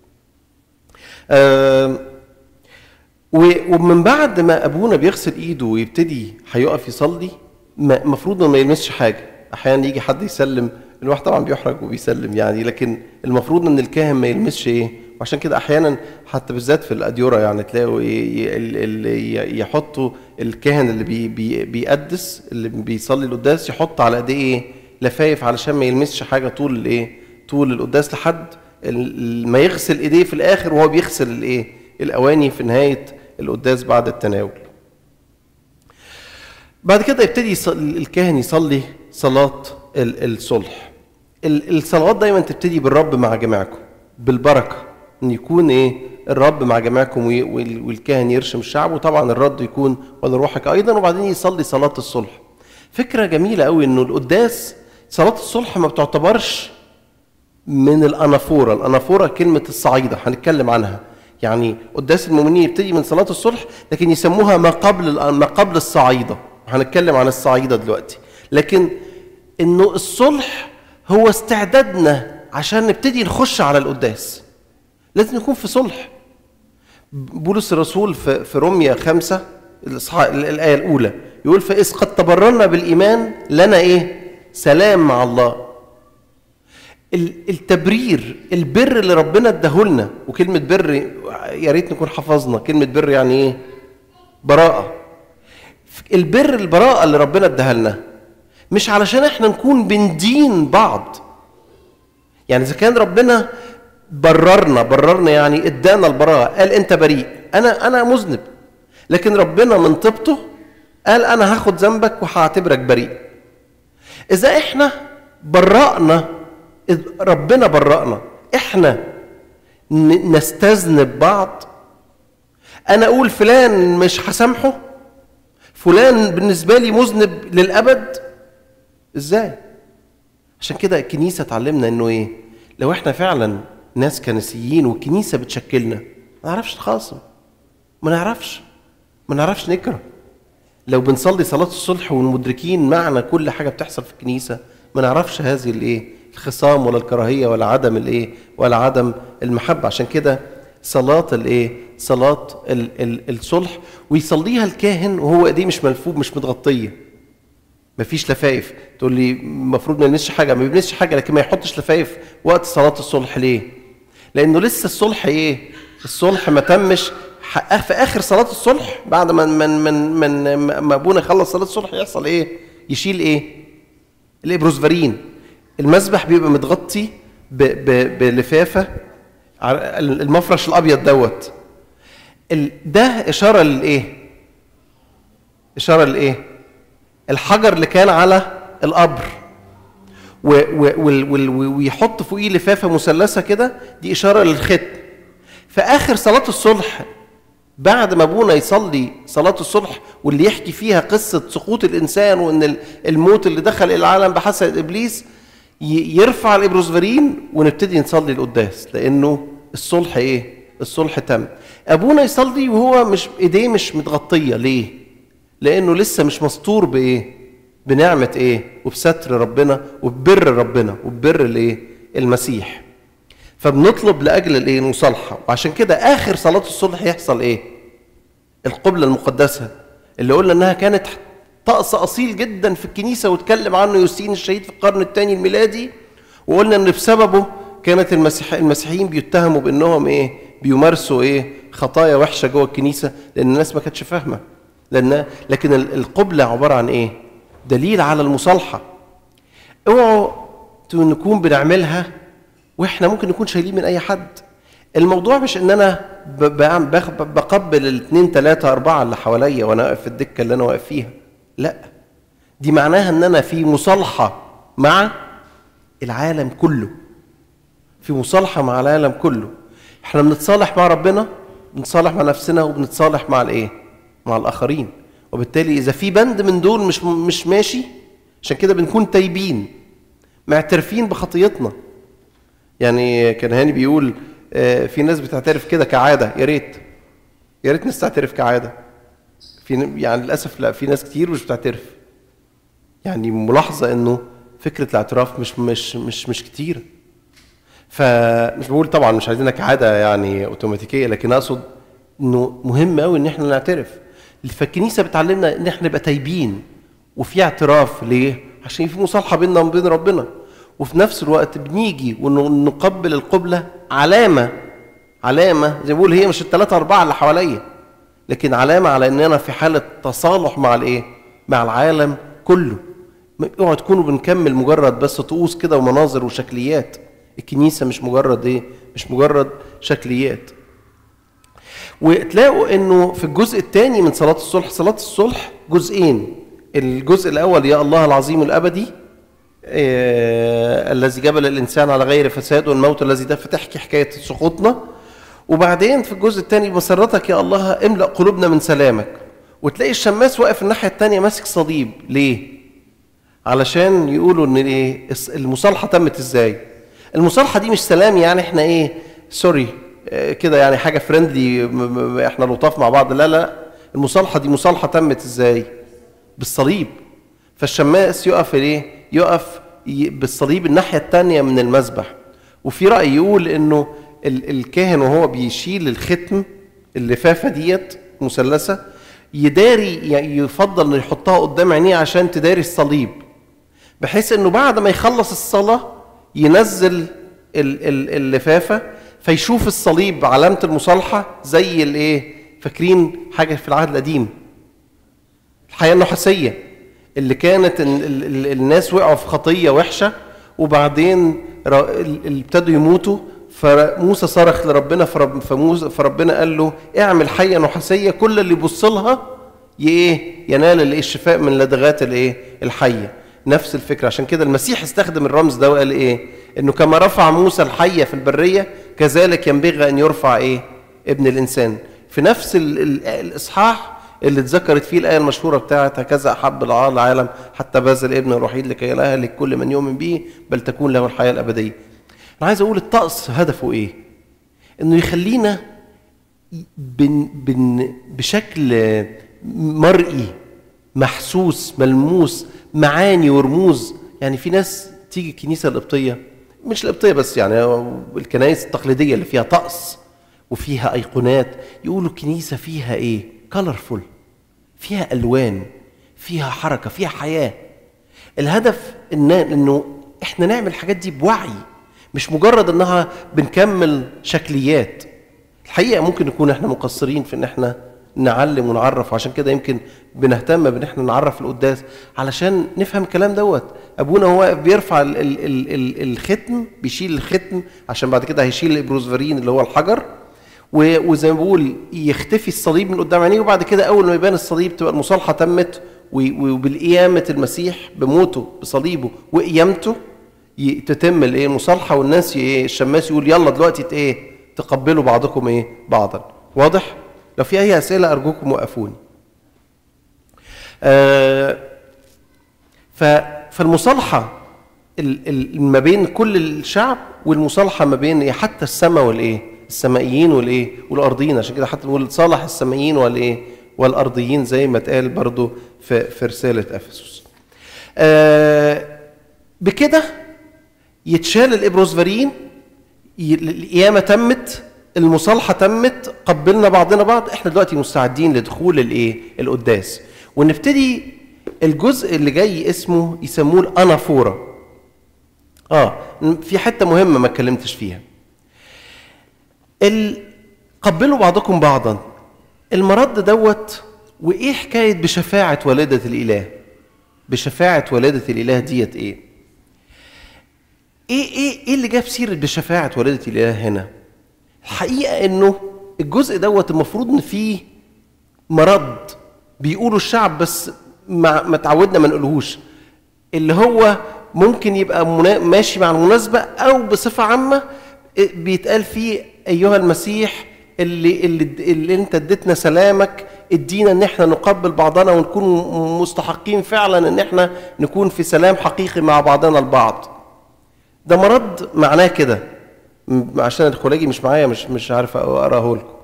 آم، و- ومن بعد ما ابونا بيغسل ايده ويبتدي هيقف يصلي المفروض انه ما يلمسش حاجه احيانا يجي حد يسلم الواحد طبعا بيحرج وبيسلم يعني لكن المفروض ان الكاهن ما يلمسش ايه وعشان كده احيانا حتى بالذات في الاديره يعني تلاقوا ي- ي- ال- ال- ي- يحطوا الكاهن اللي بي بي بيقدس اللي بيصلي القداس يحط على ايديه ايه لفايف علشان ما يلمسش حاجه طول الايه طول القداس لحد ال- ما يغسل ايديه في الاخر وهو بيغسل الايه الاواني في نهايه القداس بعد التناول بعد كده يبتدي يصل- الكاهن يصلي صلاة ال- الصلح ال- الصلوات دايما تبتدي بالرب مع جماعكم بالبركة ان يكون ايه الرب مع جماعكم وي- وال- والكاهن يرشم الشعب وطبعا الرد يكون ولروحك ايضا وبعدين يصلي صلاة الصلح فكرة جميلة قوي انه القداس صلاة الصلح ما بتعتبرش من الانافوره، الانافوره كلمه الصعيده هنتكلم عنها. يعني قداس المؤمنين يبتدي من صلاه الصلح لكن يسموها ما قبل الأ- ما قبل الصعيده. هنتكلم عن الصعيده دلوقتي. لكن انه الصلح هو استعدادنا عشان نبتدي نخش على القداس. لازم نكون في صلح. بولس الرسول في في روميا خمسة الإصحاح- الآية الأولى يقول فإذ قد تبررنا بالإيمان لنا إيه؟ سلام مع الله ال- التبرير البر اللي ربنا اداهولنا وكلمة بر يا ريت نكون حفظنا كلمة بر يعني ايه؟ براءة البر البراءة اللي ربنا اداها لنا مش علشان احنا نكون بندين بعض يعني اذا كان ربنا بررنا بررنا يعني ادانا البراءة قال انت بريء انا انا مذنب لكن ربنا من طيبته قال انا هاخد ذنبك وهعتبرك بريء اذا احنا برأنا إذ ربنا برأنا احنا ن- نستذنب بعض انا اقول فلان مش هسامحه فلان بالنسبه لي مذنب للابد ازاي عشان كده الكنيسه اتعلمنا انه ايه لو احنا فعلا ناس كنسيين والكنيسه بتشكلنا ما نعرفش نخاصم ما نعرفش ما نعرفش نكره لو بنصلي صلاة الصلح والمدركين معنى كل حاجة بتحصل في الكنيسة ما نعرفش هذه الايه الخصام ولا الكراهية ولا عدم الايه ولا عدم المحبة عشان كده صلاة الايه صلاة ال ال الصلح ويصليها الكاهن وهو ايديه مش ملفوف مش متغطية مفيش لفايف تقول لي المفروض ما يلمسش حاجة ما يلمسش حاجة لكن ما يحطش لفايف وقت صلاة الصلح ليه لانه لسه الصلح ايه الصلح ما تمش ح- في اخر صلاه الصلح بعد ما من من من ما ابونا يخلص صلاه الصلح يحصل ايه يشيل ايه الابروزفارين المسبح بيبقى متغطي ب ب بلفافه ع- المفرش الابيض دوت ال- ده اشاره للايه اشاره لايه الحجر اللي كان على القبر و- و- وال- وال- ويحط فوقيه لفافه مثلثه كده دي اشاره للختم في اخر صلاه الصلح بعد ما ابونا يصلي صلاه الصلح واللي يحكي فيها قصه سقوط الانسان وان ال- الموت اللي دخل العالم بحسد ابليس ي- يرفع الابروزفرين ونبتدي نصلي القداس لانه الصلح ايه الصلح تم ابونا يصلي وهو مش ايديه مش متغطيه ليه لانه لسه مش مستور بايه بنعمه ايه وبستر ربنا وببر ربنا وببر الايه المسيح فبنطلب لاجل الايه المصالحه وعشان كده اخر صلاه الصلح يحصل ايه القبله المقدسه اللي قلنا انها كانت طقس اصيل جدا في الكنيسه واتكلم عنه يوستين الشهيد في القرن الثاني الميلادي وقلنا ان بسببه كانت المسيح المسيحيين بيتهموا بانهم ايه بيمارسوا ايه خطايا وحشه جوه الكنيسه لان الناس ما كانتش فاهمه لان لكن ال- القبله عباره عن ايه دليل على المصالحه اوعوا ت- نكون بنعملها واحنا ممكن نكون شايلين من اي حد الموضوع مش ان انا ب- بعم- باخ- ب- بقبل الاثنين ثلاثة أربعة اللي حواليا وأنا واقف في الدكة اللي أنا واقف فيها لا دي معناها إن أنا في مصالحة مع العالم كله في مصالحة مع العالم كله احنا بنتصالح مع ربنا بنتصالح مع نفسنا وبنتصالح مع الايه مع الآخرين وبالتالي إذا في بند من دول مش مش ماشي عشان كده بنكون تايبين معترفين بخطيتنا يعني كان هاني بيقول آه، في ناس بتعترف كده كعاده يا ريت يا ريت ناس تعترف كعاده في ن- يعني للاسف لا في ناس كتير مش بتعترف يعني ملاحظه انه فكره الاعتراف مش مش مش مش كتير فمش بقول طبعا مش عايزينها كعاده يعني اوتوماتيكيه لكن اقصد انه مهم قوي ان احنا نعترف فالكنيسه بتعلمنا ان احنا نبقى تايبين وفي اعتراف ليه؟ عشان في مصالحه بيننا وبين ربنا وفي نفس الوقت بنيجي ونقبل القبله علامه علامه زي ما بقول هي مش الثلاثه اربعه اللي حواليا لكن علامه على ان انا في حاله تصالح مع الايه؟ مع العالم كله ما- اوعوا تكونوا بنكمل مجرد بس طقوس كده ومناظر وشكليات الكنيسه مش مجرد ايه؟ مش مجرد شكليات وتلاقوا انه في الجزء الثاني من صلاه الصلح صلاه الصلح جزئين الجزء الاول يا الله العظيم الابدي آه الذي جبل الانسان على غير فساد والموت الذي ده فتحكي حكايه سقوطنا وبعدين في الجزء الثاني مسرتك يا الله املا قلوبنا من سلامك وتلاقي الشماس واقف الناحيه الثانيه ماسك صليب ليه علشان يقولوا ان ايه الس- المصالحه تمت ازاي المصالحه دي مش سلام يعني احنا ايه سوري آه، كده يعني حاجه فريندلي احنا لطاف مع بعض لا لا المصالحه دي مصالحه تمت ازاي بالصليب فالشماس يقف ايه يقف ي- بالصليب الناحيه الثانيه من المذبح وفي راي يقول انه ال- الكاهن وهو بيشيل الختم اللفافه ديت مثلثه يداري ي- يفضل انه يحطها قدام عينيه عشان تداري الصليب بحيث انه بعد ما يخلص الصلاه ينزل ال- ال- اللفافه فيشوف الصليب علامه المصالحه زي الايه فاكرين حاجه في العهد القديم الحياه النحاسيه اللي كانت ال- ال- ال- الناس وقعوا في خطيه وحشه وبعدين را- ال- ال- ابتدوا يموتوا فموسى صرخ لربنا فرب فموسى فربنا قال له اعمل حيه نحاسيه كل اللي يبص لها ي- ايه ينال الايه الشفاء من لدغات الايه الحيه نفس الفكره عشان كده المسيح استخدم الرمز ده وقال ايه انه كما رفع موسى الحيه في البريه كذلك ينبغي ان يرفع ايه ابن الانسان في نفس ال- ال- الاصحاح اللي اتذكرت فيه الايه المشهوره بتاعت هكذا احب الله العالم حتى بذل ابن الوحيد لكي لا يهلك كل من يؤمن به بل تكون له الحياه الابديه. انا عايز اقول الطقس هدفه ايه؟ انه يخلينا بن بن بشكل مرئي محسوس ملموس معاني ورموز يعني في ناس تيجي الكنيسه القبطيه مش القبطيه بس يعني الكنائس التقليديه اللي فيها طقس وفيها ايقونات يقولوا الكنيسه فيها ايه؟ كلرفول فيها الوان فيها حركه فيها حياه الهدف ان انه احنا نعمل الحاجات دي بوعي مش مجرد انها بنكمل شكليات الحقيقه ممكن نكون احنا مقصرين في ان احنا نعلم ونعرف عشان كده يمكن بنهتم بان احنا نعرف القداس علشان نفهم الكلام دوت ابونا هو واقف بيرفع ال ال ال ال الختم بيشيل الختم عشان بعد كده هيشيل الابروزفرين اللي هو الحجر و- وزي ما بقول يختفي الصليب من قدام عينيه وبعد كده اول ما يبان الصليب تبقى المصالحه تمت و- وبالقيامه المسيح بموته بصليبه وقيامته ي- تتم الايه المصالحه والناس ي- ايه الشماس يقول يلا دلوقتي ت- ايه تقبلوا بعضكم ايه بعضا واضح لو في اي اسئله ارجوكم وقفوني آه ف فالمصالحه ال- ال- ما بين كل الشعب والمصالحه ما بين إيه؟ حتى السماء والايه السمائيين والايه والارضيين عشان كده حتى نقول صالح السمائيين والايه والارضيين زي ما اتقال برضو في في رساله افسس آه بكده يتشال الابروزفارين ي- القيامه تمت المصالحه تمت قبلنا بعضنا بعض احنا دلوقتي مستعدين لدخول الايه القداس ونبتدي الجزء اللي جاي اسمه يسموه الانافوره اه في حته مهمه ما اتكلمتش فيها ال... قبلوا بعضكم بعضا المرض دوت وايه حكايه بشفاعه والده الاله بشفاعه والده الاله ديت ايه ايه ايه ايه اللي جاب سيره بشفاعه والده الاله هنا الحقيقه انه الجزء دوت المفروض ان فيه مرض بيقولوا الشعب بس ما ما تعودنا ما نقولهوش اللي هو ممكن يبقى منا- ماشي مع المناسبه او بصفه عامه بيتقال فيه ايها المسيح اللي اللي, اللي انت اديتنا سلامك ادينا ان احنا نقبل بعضنا ونكون مستحقين فعلا ان احنا نكون في سلام حقيقي مع بعضنا البعض ده مرض معناه كده م- عشان الخلاجي مش معايا مش مش عارف اقراه لكم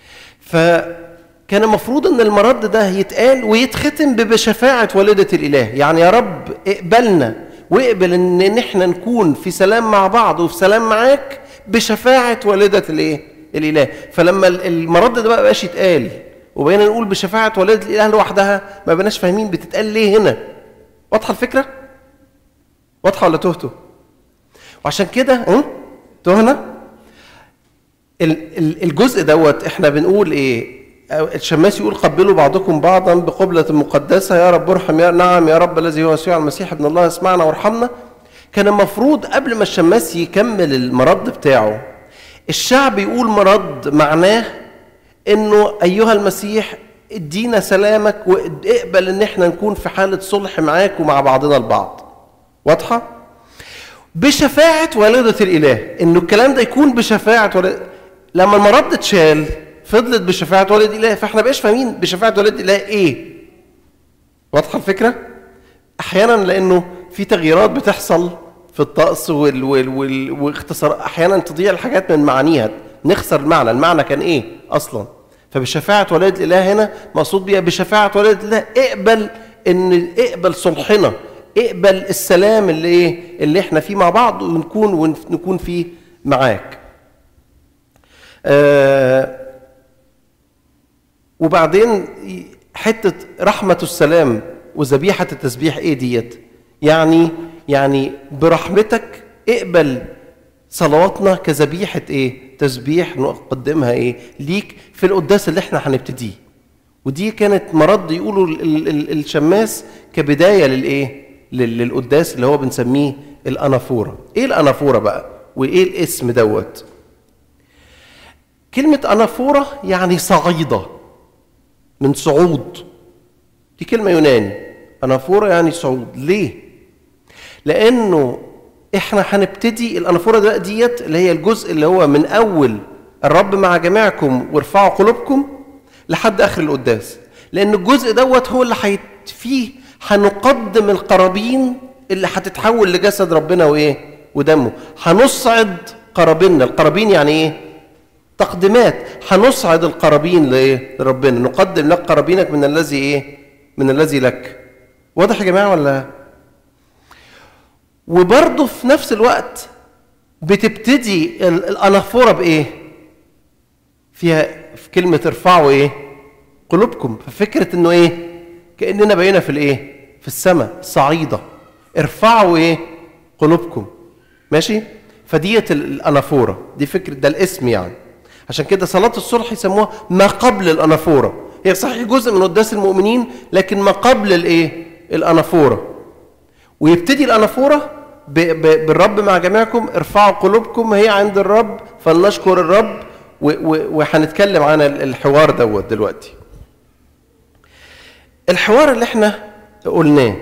فكان المفروض ان المرض ده يتقال ويتختم بشفاعة والدة الإله يعني يا رب اقبلنا واقبل ان إن احنا نكون في سلام مع بعض وفي سلام معاك بشفاعة والدة الايه الإله فلما ال- المرض ده بقى بقاش يتقال وبقينا نقول بشفاعة والدة الإله لوحدها ما بقناش فاهمين بتتقال ليه هنا واضحة الفكرة؟ واضحة ولا تهتوا؟ وعشان كده اه؟ تهنا ال- ال- الجزء دوت احنا بنقول ايه أو الشماس يقول قبلوا بعضكم بعضا بقبلة مقدسة يا رب ارحم يا نعم يا رب الذي هو يسوع المسيح ابن الله اسمعنا وارحمنا كان المفروض قبل ما الشماس يكمل المرض بتاعه الشعب يقول مرض معناه انه ايها المسيح ادينا سلامك واقبل ان احنا نكون في حالة صلح معاك ومع بعضنا البعض واضحة؟ بشفاعة والدة الإله إنه الكلام ده يكون بشفاعة والدة لما المرض اتشال فضلت بشفاعة والد الإله فإحنا بقاش فاهمين بشفاعة والد الإله إيه واضحة الفكرة؟ أحيانا لأنه في تغييرات بتحصل في الطقس وال وال وال واختصار أحيانا تضيع الحاجات من معانيها نخسر المعنى المعنى كان إيه أصلا فبشفاعة والد الإله هنا مقصود بيها بشفاعة والد الإله اقبل إن اقبل صلحنا اقبل السلام اللي ايه اللي احنا فيه مع بعض ونكون ونكون فيه معاك آه وبعدين حته رحمه السلام وذبيحه التسبيح ايه ديت يعني يعني برحمتك اقبل صلواتنا كذبيحه ايه تسبيح نقدمها ايه ليك في القداس اللي احنا هنبتديه ودي كانت مرض يقولوا ال- ال- ال- الشماس كبدايه للايه لل- للقداس اللي هو بنسميه الانافوره ايه الانافوره بقى وايه الاسم دوت كلمه انافوره يعني صعيده من صعود دي كلمه يوناني انافوره يعني صعود ليه لانه احنا هنبتدي الانافوره ده ديت اللي هي الجزء اللي هو من اول الرب مع جميعكم وارفعوا قلوبكم لحد اخر القداس لان الجزء دوت هو اللي حيت فيه هنقدم القرابين اللي هتتحول لجسد ربنا وايه ودمه هنصعد قرابيننا القرابين يعني ايه تقديمات هنصعد القرابين لايه لربنا نقدم لك قرابينك من الذي ايه من الذي لك واضح يا جماعه ولا وبرضه في نفس الوقت بتبتدي ال- الانافوره بايه فيها في كلمه ارفعوا ايه قلوبكم ففكره انه ايه كاننا بقينا في الايه في السماء صعيده ارفعوا ايه قلوبكم ماشي فديت ال- الانافوره دي فكره ده الاسم يعني عشان كده صلاه الصلح يسموها ما قبل الانافوره هي صحيح جزء من قداس المؤمنين لكن ما قبل الايه الانافوره ويبتدي الانافوره ب- ب- بالرب مع جميعكم ارفعوا قلوبكم هي عند الرب فلنشكر الرب و- و- وهنتكلم عن ال- الحوار دوت دلوقتي الحوار اللي احنا قلناه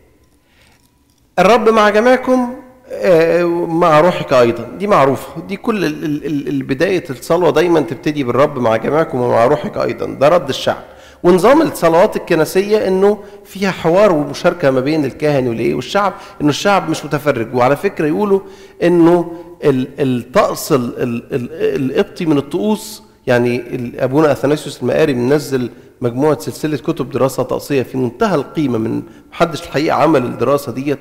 الرب مع جميعكم آه، مع روحك ايضا دي معروفه دي كل ال- ال- ال- ال- بدايه الصلوه دايما تبتدي بالرب مع جميعكم ومع روحك ايضا ده رد الشعب ونظام الصلوات الكنسيه انه فيها حوار ومشاركه ما بين الكاهن والايه والشعب انه الشعب مش متفرج وعلى فكره يقولوا انه ال- الطقس ال- ال- ال- القبطي من الطقوس يعني ال- ابونا اثناسيوس المقاري منزل مجموعه سلسله كتب دراسه طقسيه في منتهى القيمه من محدش الحقيقه عمل الدراسه ديت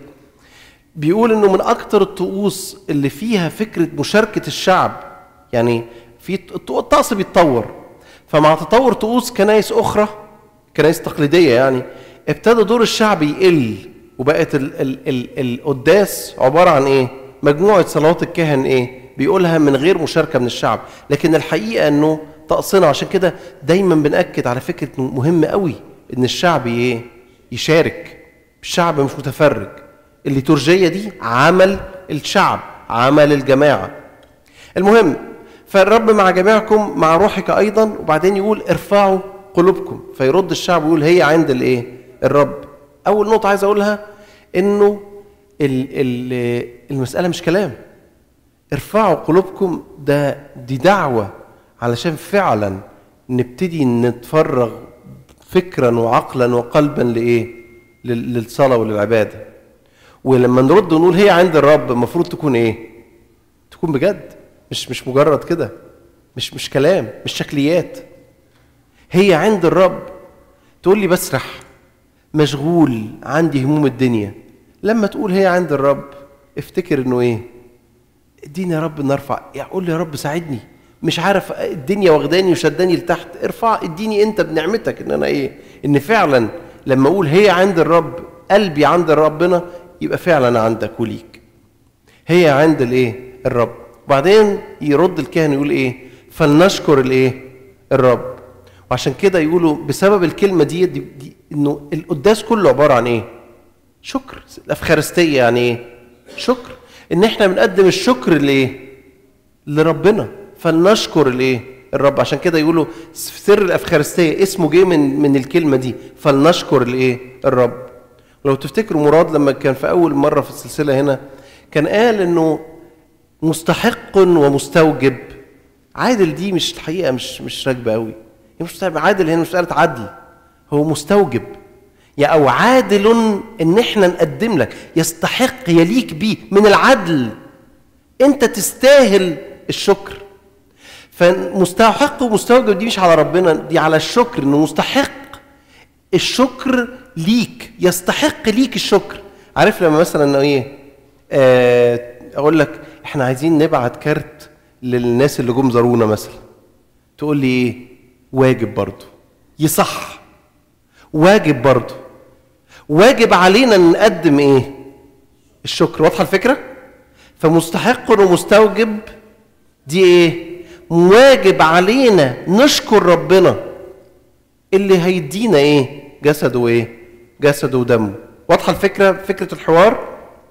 بيقول انه من اكتر الطقوس اللي فيها فكره مشاركه الشعب يعني في الط- الطقس بيتطور فمع تطور طقوس كنائس اخرى كنائس تقليديه يعني ابتدى دور الشعب يقل وبقت ال ال ال القداس عباره عن ايه؟ مجموعه صلوات الكهن ايه؟ بيقولها من غير مشاركه من الشعب، لكن الحقيقه انه طقسنا عشان كده دايما بناكد على فكره إنه مهم قوي ان الشعب ايه؟ يشارك الشعب مش متفرج الليتورجيه دي عمل الشعب عمل الجماعه المهم فالرب مع جميعكم مع روحك ايضا وبعدين يقول ارفعوا قلوبكم فيرد الشعب ويقول هي عند الايه الرب اول نقطه عايز اقولها انه ال ال المساله مش كلام ارفعوا قلوبكم ده دي دعوه علشان فعلا نبتدي نتفرغ فكرا وعقلا وقلبا لايه لل- للصلاه وللعباده ولما نرد ونقول هي عند الرب المفروض تكون ايه تكون بجد مش مش مجرد كده مش مش كلام مش شكليات هي عند الرب تقول لي بسرح مشغول عندي هموم الدنيا لما تقول هي عند الرب افتكر انه ايه اديني يا رب نرفع يعني قول لي يا رب ساعدني مش عارف الدنيا واخداني وشداني لتحت ارفع اديني انت بنعمتك ان انا ايه ان فعلا لما اقول هي عند الرب قلبي عند ربنا يبقى فعلا عندك وليك هي عند الايه الرب وبعدين يرد الكاهن يقول ايه فلنشكر الايه الرب وعشان كده يقولوا بسبب الكلمه دي, دي, دي انه القداس كله عباره عن ايه شكر الافخارستيه يعني ايه شكر ان احنا بنقدم الشكر لايه لربنا فلنشكر الايه الرب عشان كده يقولوا سر الافخارستيه اسمه جه من من الكلمه دي فلنشكر الايه الرب ولو تفتكروا مراد لما كان في اول مره في السلسله هنا كان قال انه مستحق ومستوجب عادل دي مش الحقيقه مش مش راكبه قوي هي مش مستوجب. عادل هنا مش قالت عدل هو مستوجب يا او عادل ان احنا نقدم لك يستحق يليك بيه من العدل انت تستاهل الشكر فمستحق ومستوجب دي مش على ربنا دي على الشكر انه مستحق الشكر ليك يستحق ليك الشكر عارف لما مثلا ايه آه اقول لك احنا عايزين نبعت كارت للناس اللي جم زارونا مثلا تقول لي ايه واجب برضه يصح واجب برضه واجب علينا ان نقدم ايه الشكر واضحه الفكره فمستحق ومستوجب دي ايه واجب علينا نشكر ربنا اللي هيدينا ايه جسده وايه جسده ودمه واضحه الفكره فكره الحوار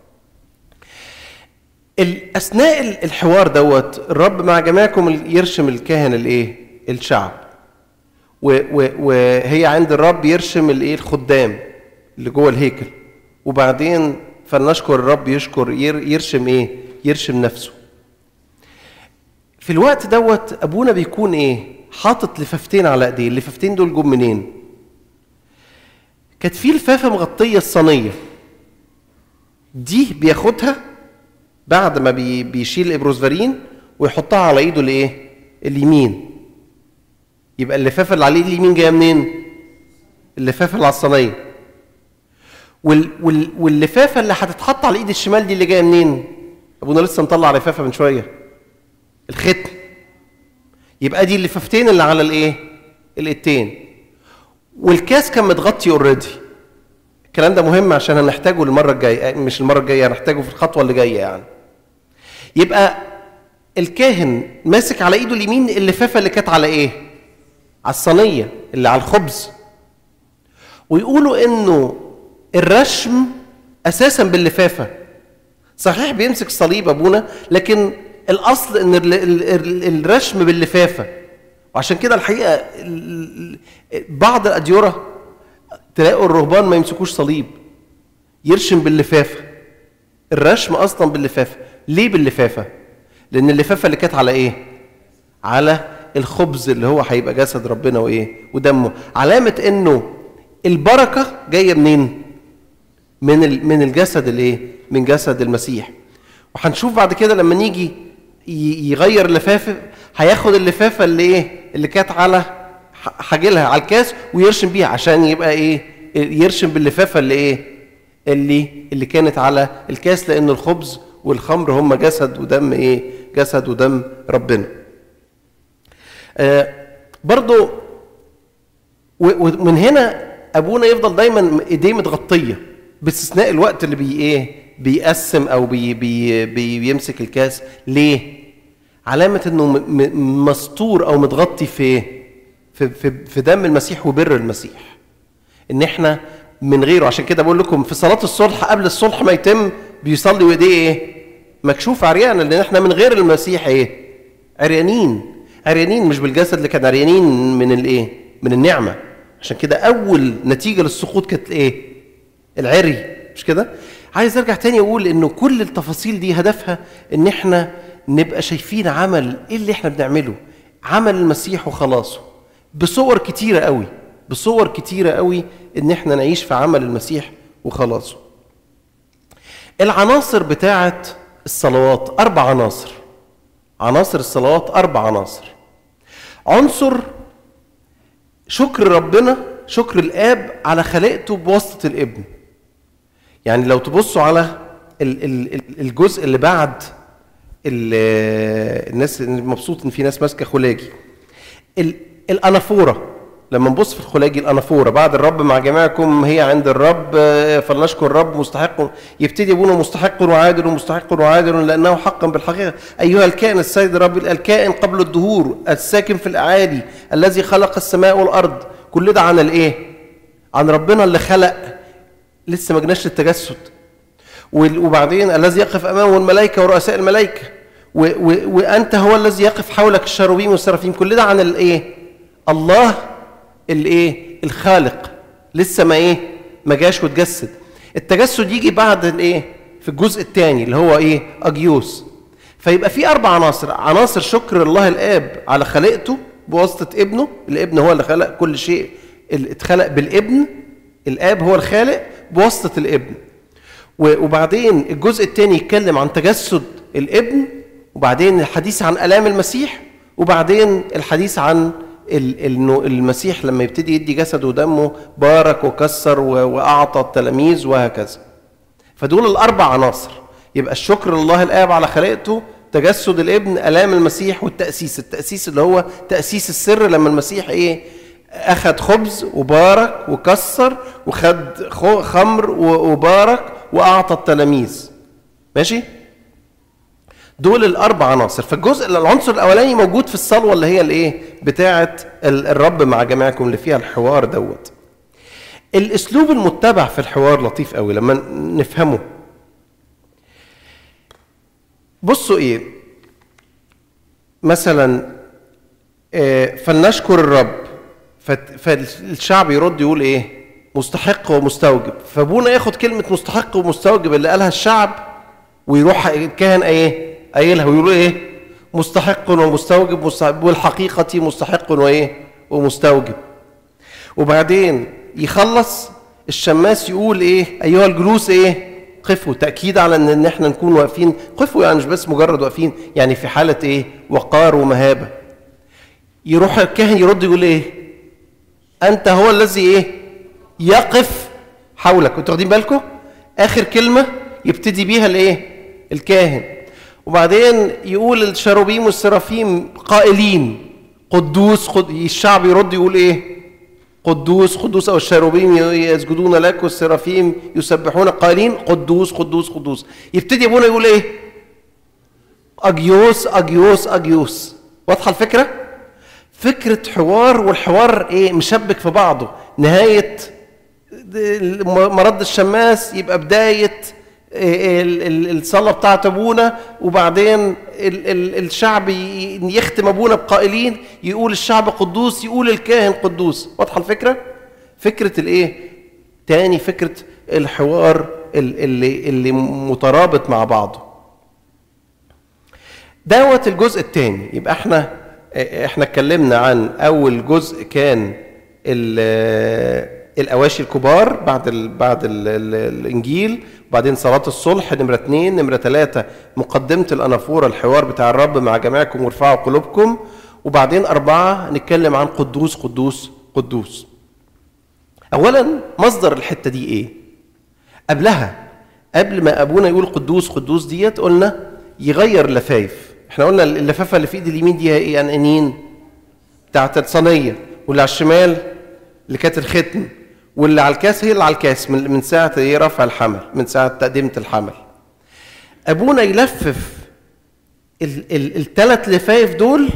ال- اثناء الحوار دوت الرب مع جميعكم يرشم الكاهن الايه الشعب و- و- وهي عند الرب يرشم الايه الخدام اللي جوه الهيكل وبعدين فلنشكر الرب يشكر ير- يرشم ايه يرشم نفسه في الوقت دوت ابونا بيكون ايه حاطط لفافتين على ايديه اللفافتين دول جم منين كانت في لفافه مغطيه الصينيه دي بياخدها بعد ما بي بيشيل الابروزفارين ويحطها على ايده الايه اليمين يبقى اللفافه اللي عليه اليمين جايه منين اللفافه اللي على الصينيه وال وال واللفافه اللي هتتحط على الايد الشمال دي اللي جايه منين ابونا لسه مطلع لفافه من شويه الختم يبقى دي اللفافتين اللي على الايه الايدتين والكاس كان متغطي اوريدي الكلام ده مهم عشان هنحتاجه المره الجايه مش المره الجايه هنحتاجه في الخطوه اللي جايه يعني يبقى الكاهن ماسك على ايده اليمين اللفافه اللي كانت على ايه على الصينيه اللي على الخبز ويقولوا انه الرشم اساسا باللفافه صحيح بيمسك صليب ابونا لكن الاصل ان ال- ال- ال- الرشم باللفافه وعشان كده الحقيقه ال- ال- بعض الاديره تلاقوا الرهبان ما يمسكوش صليب يرشم باللفافه الرشم اصلا باللفافه ليه باللفافه لان اللفافه اللي كانت على ايه على الخبز اللي هو هيبقى جسد ربنا وايه ودمه علامه انه البركه جايه منين من ال- من الجسد الايه من جسد المسيح وهنشوف بعد كده لما نيجي ي- يغير اللفافه هياخد اللفافه اللي ايه اللي كانت على ح- حاجلها على الكاس ويرشم بيها عشان يبقى ايه يرشم باللفافه اللي ايه اللي اللي كانت على الكاس لان الخبز والخمر هم جسد ودم ايه جسد ودم ربنا آه برضو و- ومن هنا ابونا يفضل دايما ايديه متغطيه باستثناء الوقت اللي بي ايه بيقسم او بي بي بي بيمسك الكاس ليه علامه انه م- م- مستور او متغطي في إيه؟ في في, في دم المسيح وبر المسيح ان احنا من غيره عشان كده بقول لكم في صلاه الصلح قبل الصلح ما يتم بيصلي وايديه ايه مكشوف عريانه لان احنا من غير المسيح ايه عريانين عريانين مش بالجسد اللي كان عريانين من الايه من النعمه عشان كده اول نتيجه للسقوط كانت ايه العري مش كده عايز ارجع تاني اقول انه كل التفاصيل دي هدفها ان احنا نبقى شايفين عمل ايه اللي احنا بنعمله عمل المسيح وخلاصه بصور كتيره قوي بصور كتيره قوي ان احنا نعيش في عمل المسيح وخلاصه العناصر بتاعه الصلوات اربع عناصر عناصر الصلوات اربع عناصر عنصر شكر ربنا شكر الاب على خلقته بواسطه الابن يعني لو تبصوا على ال- ال- ال- الجزء اللي بعد ال- الناس مبسوط ان في ناس ماسكه خلاجي ال- الانافوره لما نبص في الخلاجي الانافوره بعد الرب مع جميعكم هي عند الرب آه، فلنشكر الرب مستحق يبتدي ابونا مستحق وعادل ومستحق وعادل لانه حقا بالحقيقه ايها الكائن السيد الرب الكائن قبل الدهور الساكن في الاعالي الذي خلق السماء والارض كل ده عن الايه عن ربنا اللي خلق لسه ما جناش للتجسد وال- وبعدين الذي يقف امامه الملائكه ورؤساء الملائكه و و وانت هو الذي يقف حولك الشاروبيم والسرافيم كل ده عن الايه الله الايه الخالق لسه ما ايه ما جاش وتجسد التجسد يجي بعد الايه في الجزء الثاني اللي هو ايه اجيوس فيبقى في اربع عناصر عناصر شكر الله الاب على خلقته بواسطه ابنه الابن هو اللي خلق كل شيء اللي اتخلق بالابن الاب هو الخالق بواسطه الابن و- وبعدين الجزء الثاني يتكلم عن تجسد الابن وبعدين الحديث عن الام المسيح وبعدين الحديث عن ال- انه المسيح لما يبتدي يدي جسده ودمه بارك وكسر و- واعطى التلاميذ وهكذا فدول الاربع عناصر يبقى الشكر لله الاب على خلقته تجسد الابن الام المسيح والتاسيس التاسيس اللي هو تاسيس السر لما المسيح ايه اخذ خبز وبارك وكسر وخد خو- خمر و- وبارك واعطى التلاميذ ماشي دول الاربع عناصر فالجزء العنصر الاولاني موجود في الصلوه اللي هي الايه بتاعه ال- الرب مع جميعكم اللي فيها الحوار دوت الاسلوب المتبع في الحوار لطيف قوي لما نفهمه بصوا ايه مثلا آه، فلنشكر الرب فت- فالشعب يرد يقول ايه مستحق ومستوجب فابونا ياخد كلمه مستحق ومستوجب اللي قالها الشعب ويروح الكاهن ايه قايلها ويقول ايه مستحق ومستوجب مستحق والحقيقه مستحق وايه ومستوجب وبعدين يخلص الشماس يقول ايه ايها الجلوس ايه قفوا تاكيد على ان إن احنا نكون واقفين قفوا يعني مش بس مجرد واقفين يعني في حاله ايه وقار ومهابه يروح الكاهن يرد يقول ايه انت هو الذي ايه يقف حولك انتوا واخدين بالكم اخر كلمه يبتدي بيها الايه الكاهن وبعدين يقول الشاروبيم والسرافيم قائلين قدوس قد... الشعب يرد يقول ايه قدوس قدوس او الشاروبيم يسجدون لك والسرافيم يسبحون قائلين قدوس قدوس قدوس يبتدي ابونا يقول ايه اجيوس اجيوس اجيوس واضحه الفكره فكره حوار والحوار ايه مشبك في بعضه نهايه مرد الشماس يبقى بدايه ال- ال- الصلاة بتاعت أبونا وبعدين ال- ال- الشعب ي- يختم أبونا بقائلين يقول الشعب قدوس يقول الكاهن قدوس واضحة الفكرة؟ فكرة الإيه؟ تاني فكرة الحوار ال- اللي اللي مترابط مع بعضه دوت الجزء الثاني يبقى احنا احنا اتكلمنا عن اول جزء كان ال- الاواشي الكبار بعد ال بعد ال ال الانجيل وبعدين صلاه الصلح نمره اثنين نمره ثلاثه مقدمه الانافوره الحوار بتاع الرب مع جميعكم وارفعوا قلوبكم وبعدين اربعه نتكلم عن قدوس قدوس قدوس اولا مصدر الحته دي ايه قبلها قبل ما ابونا يقول قدوس قدوس ديت قلنا يغير اللفايف احنا قلنا اللفافه اللي في ايد اليمين دي هي ايه يعني انين بتاعت الصينيه واللي على الشمال اللي كانت الختم واللي على الكاس هي اللي على الكاس من من ساعه ايه رفع الحمل من ساعه تقدمه الحمل ابونا يلفف الثلاث لفايف دول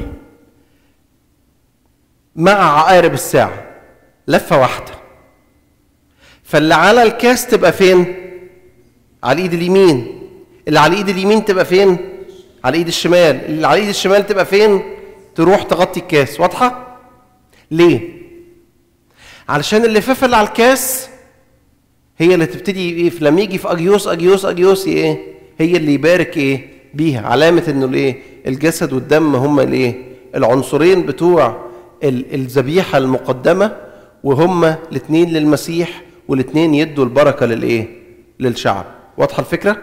مع عقارب الساعه لفه واحده فاللي على الكاس تبقى فين على الايد اليمين اللي على الايد اليمين تبقى فين على الايد الشمال اللي على الايد الشمال تبقى فين تروح تغطي الكاس واضحه ليه علشان اللفافه اللي على الكاس هي اللي تبتدي ايه لما يجي في اجيوس اجيوس اجيوس ايه هي اللي يبارك ايه بيها علامه انه الايه الجسد والدم هما الايه العنصرين بتوع ال- الذبيحه المقدمه وهما الاثنين للمسيح والاثنين يدوا البركه للايه للشعب واضحه الفكره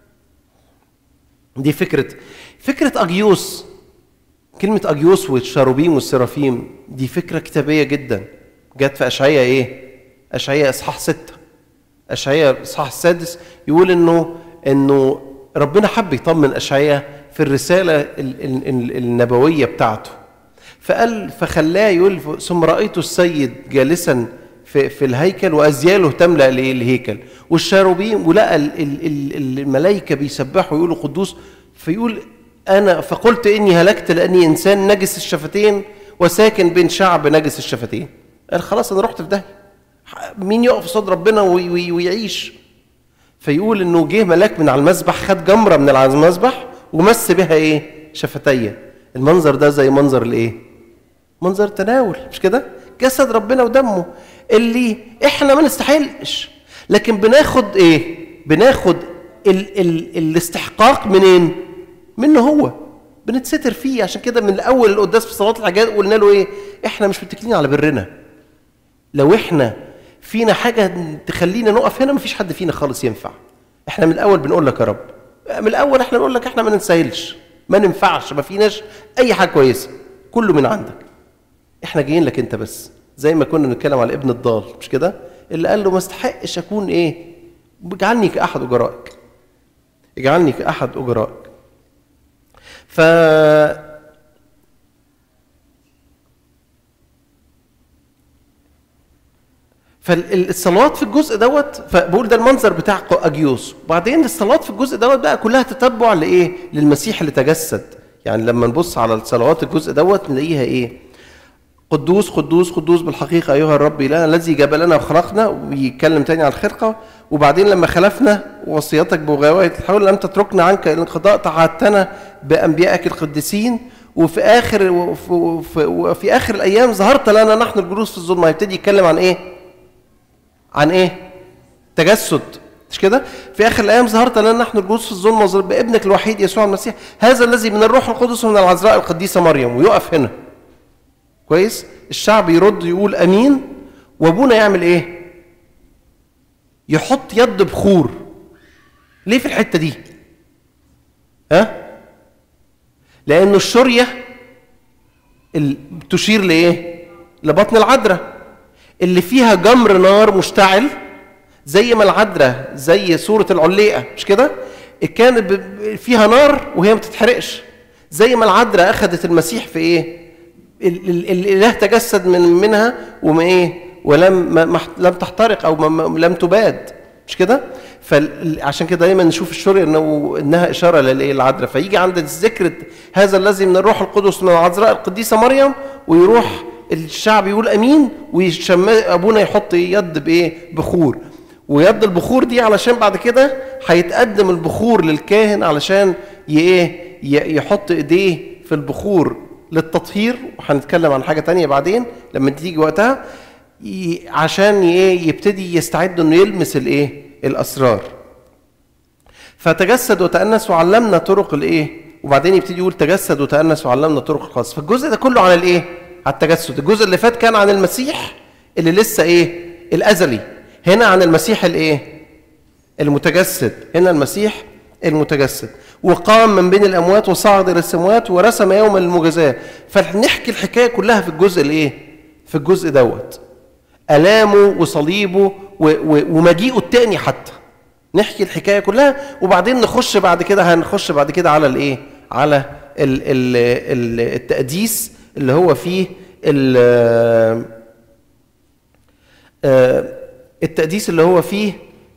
دي فكره فكره اجيوس كلمه اجيوس والشاروبيم والسرافيم دي فكره كتابيه جدا جت في اشعياء ايه اشعياء اصحاح ستة اشعياء اصحاح السادس يقول انه انه ربنا حب يطمن اشعياء في الرساله ال- ال- ال- النبويه بتاعته فقال فخلاه يقول ثم رايت السيد جالسا في, في الهيكل وازياله تملا الإيه؟ الهيكل والشاروبيم ولقى ال- ال- ال- الملائكه بيسبحوا يقولوا قدوس فيقول انا فقلت اني هلكت لاني انسان نجس الشفتين وساكن بين شعب نجس الشفتين قال خلاص انا رحت في داهيه مين يقف قصاد ربنا وي- وي- ويعيش فيقول انه جه ملاك من على المسبح خد جمره من على المسبح ومس بها ايه شفتيه المنظر ده زي منظر الايه منظر تناول مش كده جسد ربنا ودمه اللي احنا ما نستحقش لكن بناخد ايه بناخد ال ال الاستحقاق منين منه هو بنتستر فيه عشان كده من الاول القداس في صلاه الحاجات قلنا له ايه احنا مش متكلين على برنا لو احنا فينا حاجه تخلينا نقف هنا مفيش حد فينا خالص ينفع احنا من الاول بنقول لك يا رب من الاول احنا بنقول لك احنا ما ننسهلش ما ننفعش ما فيناش اي حاجه كويسه كله من عندك احنا جايين لك انت بس زي ما كنا بنتكلم على ابن الضال مش كده اللي قال له ما استحقش اكون ايه اجعلني كاحد اجرائك اجعلني كاحد اجرائك ف فالصلوات في الجزء دوت فبقول ده المنظر بتاع اجيوس وبعدين الصلوات في الجزء دوت بقى كلها تتبع لايه للمسيح اللي تجسد يعني لما نبص على الصلوات الجزء دوت نلاقيها ايه قدوس قدوس قدوس بالحقيقة أيها الرب إلهنا الذي جبلنا وخلقنا ويتكلم تاني عن الخلقة وبعدين لما خلفنا وصيتك بغواية الحول لم تتركنا عنك الانقضاء تعهدتنا بأنبيائك القديسين وفي آخر وفي, وفي, وفي آخر الأيام ظهرت لنا نحن الجلوس في الظلمة هيبتدي يتكلم عن إيه؟ عن إيه؟ تجسد مش كده؟ في آخر الأيام ظهرت لنا نحن الجلوس في الظلمة بابنك الوحيد يسوع المسيح هذا الذي من الروح القدس ومن العذراء القديسة مريم ويقف هنا كويس الشعب يرد يقول امين وابونا يعمل ايه يحط يد بخور ليه في الحته دي ها لانه الشريه ال- تشير لايه لبطن العذراء اللي فيها جمر نار مشتعل زي ما العذراء زي صوره العليقه مش كده كان ب- فيها نار وهي ما بتتحرقش زي ما العذراء اخذت المسيح في ايه ال- ال- الاله تجسد من منها وما ايه ولم ما ما لم تحترق او ما ما لم تباد مش كده فعشان كده دايما نشوف الشرية انه انها اشاره للايه العذراء فيجي عند الذكر هذا الذي من الروح القدس من العذراء القديسه مريم ويروح الشعب يقول امين ويشم ابونا يحط يد بايه بخور ويد البخور دي علشان بعد كده هيتقدم البخور للكاهن علشان ي- ايه ي- يحط ايديه في البخور للتطهير وهنتكلم عن حاجه تانية بعدين لما تيجي وقتها ي- عشان ي- ايه يبتدي يستعد انه يلمس الايه الاسرار فتجسد وتأنس وعلمنا طرق الايه وبعدين يبتدي يقول تجسد وتأنس وعلمنا طرق الخاص فالجزء ده كله عن الايه على التجسد الجزء اللي فات كان عن المسيح اللي لسه ايه الازلي هنا عن المسيح الايه المتجسد هنا المسيح المتجسد وقام من بين الاموات وصعد الى السماوات ورسم يوم المجازاه فنحكي الحكايه كلها في الجزء الايه في الجزء دوت الامه وصليبه و- و- ومجيئه التاني حتى نحكي الحكايه كلها وبعدين نخش بعد كده هنخش بعد كده على الايه على ال ال ال التقديس اللي هو فيه ال- آه، التقديس اللي هو فيه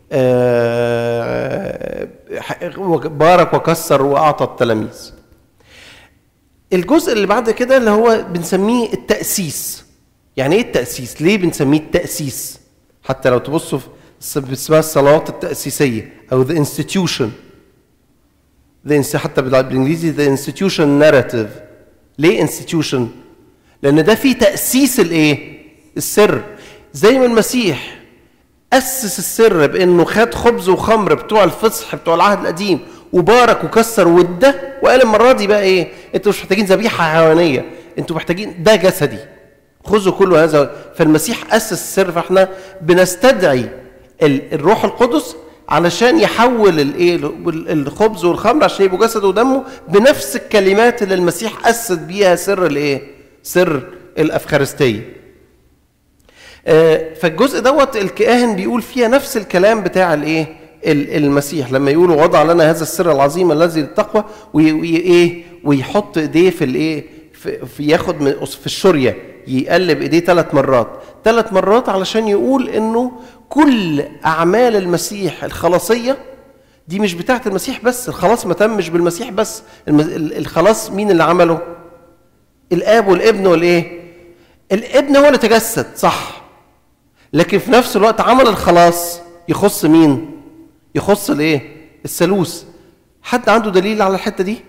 آه، بارك وكسر واعطى التلاميذ الجزء اللي بعد كده اللي هو بنسميه التأسيس يعني ايه التأسيس ليه بنسميه التأسيس حتى لو تبصوا في اسمها الصلوات التأسيسية أو the institution the ins- حتى بال- بالإنجليزي the institution narrative ليه institution لأن ده فيه تأسيس الإيه السر زي ما المسيح أسس السر بأنه خد خبز وخمر بتوع الفصح بتوع العهد القديم وبارك وكسر وده وقال المرة دي بقى إيه أنتوا مش محتاجين ذبيحة حيوانية أنتوا محتاجين ده جسدي خذوا كل هذا فالمسيح أسس السر فاحنا بنستدعي ال- الروح القدس علشان يحول الايه الخبز والخمر عشان يبقوا جسده ودمه بنفس الكلمات اللي المسيح اسس بيها سر الايه؟ سر الافخارستيه. آه، فالجزء دوت الكاهن بيقول فيها نفس الكلام بتاع الايه؟ ال- المسيح لما يقولوا وضع لنا هذا السر العظيم الذي للتقوى وي- وي- ايه ويحط ايديه في الايه؟ في في- ياخد من في الشريه يقلب ايديه ثلاث مرات ثلاث مرات علشان يقول انه كل اعمال المسيح الخلاصيه دي مش بتاعت المسيح بس الخلاص ما تمش بالمسيح بس الم- ال- الخلاص مين اللي عمله الاب والابن والايه الابن هو اللي تجسد صح لكن في نفس الوقت عمل الخلاص يخص مين يخص الايه الثالوث حد عنده دليل على الحته دي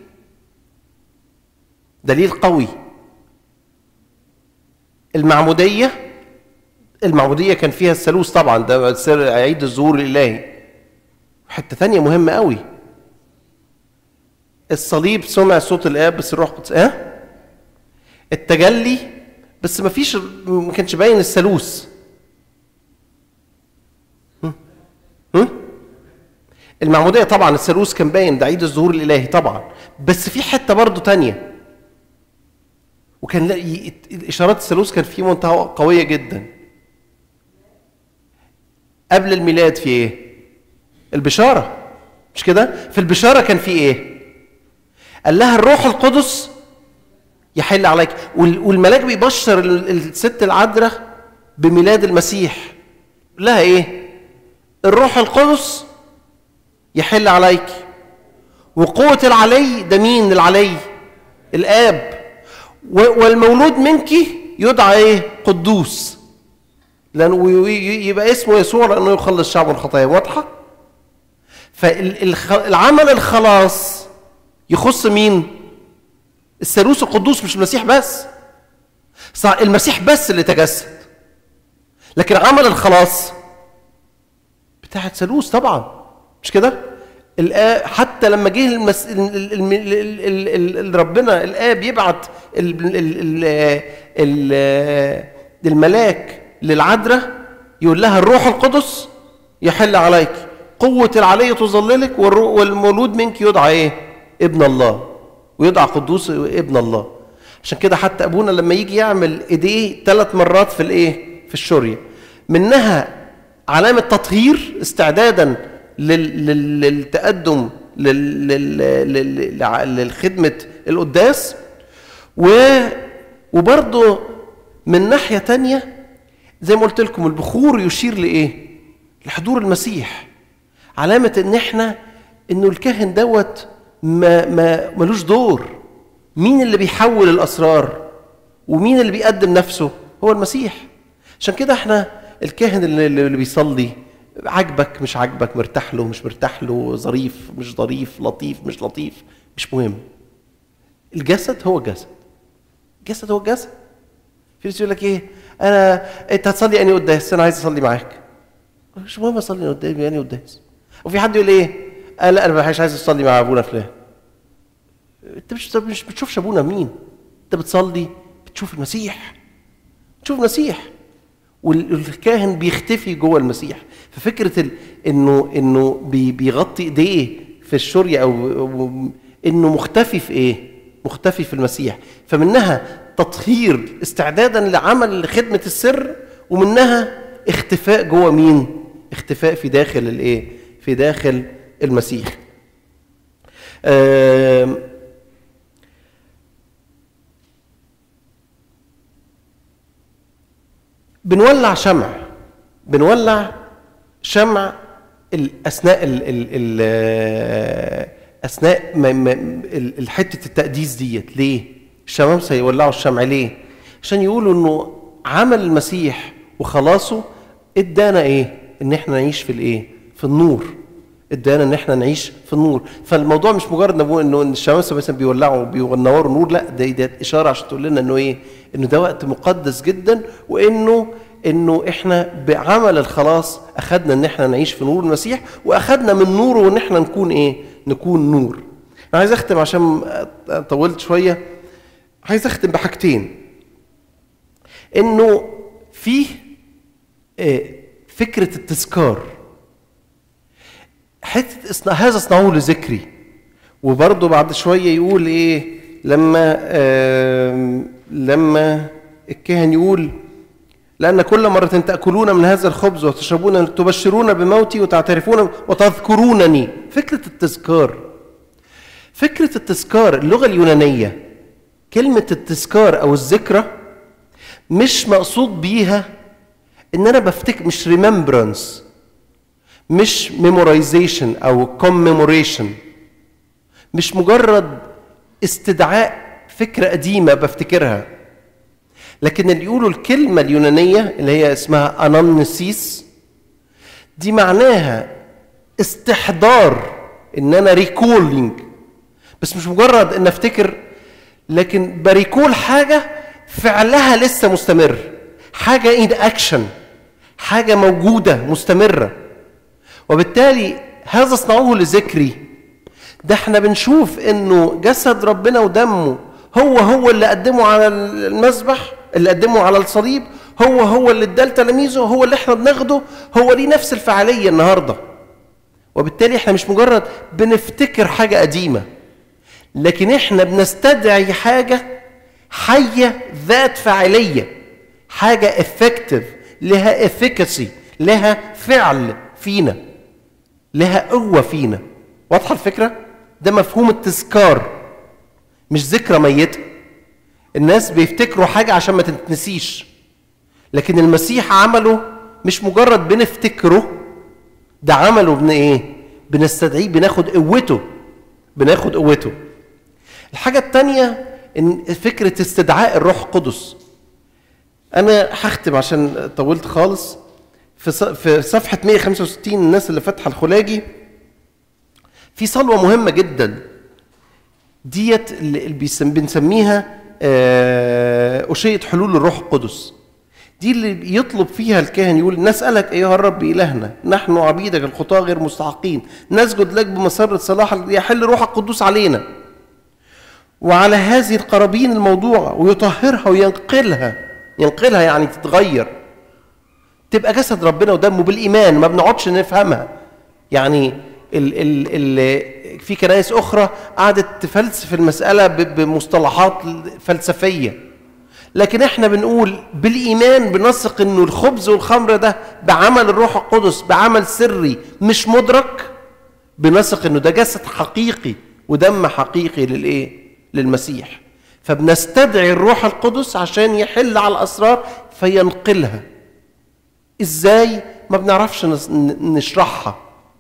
دليل قوي المعموديه المعموديه كان فيها الثالوث طبعا ده سر عيد الظهور الالهي حته تانية مهمه قوي الصليب سمع صوت الاب بس الروح القدس اه التجلي بس ما فيش ما كانش باين الثالوث هم؟ هم؟ المعموديه طبعا الثالوث كان باين ده عيد الظهور الالهي طبعا بس في حته برضو تانية وكان لا- ي- اشارات الثالوث كان في منتهى قويه جدا قبل الميلاد في ايه البشاره مش كده في البشاره كان في ايه قال لها الروح القدس يحل عليك وال- والملاك بيبشر ال- الست العذراء بميلاد المسيح يقول لها ايه الروح القدس يحل عليك وقوة العلي ده مين العلي الآب و- والمولود منك يدعى ايه قدوس لأنه ي- ي- يبقى اسمه يسوع لأنه يخلص شعبه الخطايا واضحة فالعمل الخلاص يخص مين الثالوث القدوس مش المسيح بس صح المسيح بس اللي تجسد لكن عمل الخلاص بتاع الثالوث طبعا مش كده الآ- حتى لما جه المس... ال... ال... ال... ال... ال... ال... ربنا الاب يبعت ال... ال... ال... ال... الملاك للعذراء يقول لها الروح القدس يحل عليك قوة العلي تظللك والرو... والمولود منك يدعى ايه؟ ابن الله ويدعى قدوس ابن الله عشان كده حتى ابونا لما يجي يعمل ايديه ثلاث مرات في الايه؟ في الشوريه منها علامة تطهير استعدادا لل... لل... للتقدم لل... لل... لل... لع- للخدمة القداس و... وبرضه من ناحية تانية زي ما قلت لكم البخور يشير لإيه؟ لحضور المسيح علامة إن إحنا إنه الكاهن دوت ما ما ملوش دور مين اللي بيحول الأسرار ومين اللي بيقدم نفسه هو المسيح عشان كده احنا الكاهن اللي, اللي بيصلي عاجبك مش عاجبك مرتاح له مش مرتاح له ظريف مش ظريف لطيف مش لطيف مش مهم الجسد هو جسد الجسد هو الجسد في ناس يقول لك ايه انا انت هتصلي اني قداس انا عايز اصلي معاك مش مهم اصلي قدامي اني قداس وفي حد يقول ايه آه لا انا مش عايز اصلي مع ابونا فلان انت مش مش بتشوفش ابونا مين انت بتصلي بتشوف المسيح بتشوف المسيح والكاهن بيختفي جوه المسيح ففكره ال... انه انه بي... بيغطي ايديه في الشريه او انه مختفي في ايه مختفي في المسيح فمنها تطهير استعدادا لعمل خدمه السر ومنها اختفاء جوه مين اختفاء في داخل الايه في داخل المسيح آم... بنولع شمع بنولع شمع اثناء ال ال ال اثناء ما ما حته التقديس ديت ليه؟ الشمامسه يولعوا الشمع ليه؟ عشان يقولوا انه عمل المسيح وخلاصه ادانا ايه؟ ان احنا نعيش في الايه؟ في النور ادانا ان احنا نعيش في النور فالموضوع مش مجرد نقول انه الشمامسه مثلا بيولعوا بينوروا نور لا ده, ده اشاره عشان تقول لنا انه ايه؟ انه ده وقت مقدس جدا وانه انه احنا بعمل الخلاص اخذنا ان احنا نعيش في نور المسيح واخذنا من نوره وان احنا نكون ايه؟ نكون نور. انا عايز اختم عشان طولت شويه عايز اختم بحاجتين. انه فيه فكره التذكار حته اصنع هذا اصنعوه لذكري وبرضه بعد شويه يقول ايه لما آه لما الكاهن يقول لأن كل مرة تأكلون من هذا الخبز وتشربون تبشرون بموتي وتعترفون وتذكرونني فكرة التذكار فكرة التذكار اللغة اليونانية كلمة التذكار أو الذكرى مش مقصود بيها إن أنا بفتكر مش ريمبرانس مش ميمورايزيشن أو كوميموريشن مش مجرد استدعاء فكرة قديمة بفتكرها لكن اللي يقولوا الكلمة اليونانية اللي هي اسمها أنامنسيس دي معناها استحضار ان انا ريكولينج بس مش مجرد ان افتكر لكن بريكول حاجة فعلها لسه مستمر حاجة ان اكشن حاجة موجودة مستمرة وبالتالي هذا اصنعوه لذكري ده احنا بنشوف انه جسد ربنا ودمه هو هو اللي قدمه على المذبح اللي قدمه على الصليب هو هو اللي اداه لتلاميذه هو اللي احنا بناخده هو ليه نفس الفعاليه النهارده وبالتالي احنا مش مجرد بنفتكر حاجه قديمه لكن احنا بنستدعي حاجه حيه ذات فاعليه حاجه افكتيف لها افيكاسي لها فعل فينا لها قوه فينا واضحه الفكره ده مفهوم التذكار مش ذكرى ميته الناس بيفتكروا حاجة عشان ما تتنسيش لكن المسيح عمله مش مجرد بنفتكره ده عمله بن ايه بنستدعيه بناخد قوته بناخد قوته الحاجة التانية ان فكرة استدعاء الروح القدس انا هختم عشان طولت خالص في في صفحة 165 الناس اللي فاتحة الخلاجي في صلوة مهمة جدا ديت اللي بنسميها أشية حلول الروح القدس دي اللي يطلب فيها الكاهن يقول نسألك أيها الرب إلهنا نحن عبيدك الخطاة غير مستحقين نسجد لك بمسرة صلاح يحل روح القدوس علينا وعلى هذه القرابين الموضوعة ويطهرها وينقلها ينقلها يعني تتغير تبقى جسد ربنا ودمه بالإيمان ما بنقعدش نفهمها يعني ال ال ال في كنائس اخرى قعدت تفلسف المساله بمصطلحات فلسفيه لكن احنا بنقول بالايمان بنثق انه الخبز والخمر ده بعمل الروح القدس بعمل سري مش مدرك بنثق انه ده جسد حقيقي ودم حقيقي للايه للمسيح فبنستدعي الروح القدس عشان يحل على الاسرار فينقلها ازاي ما بنعرفش نشرحها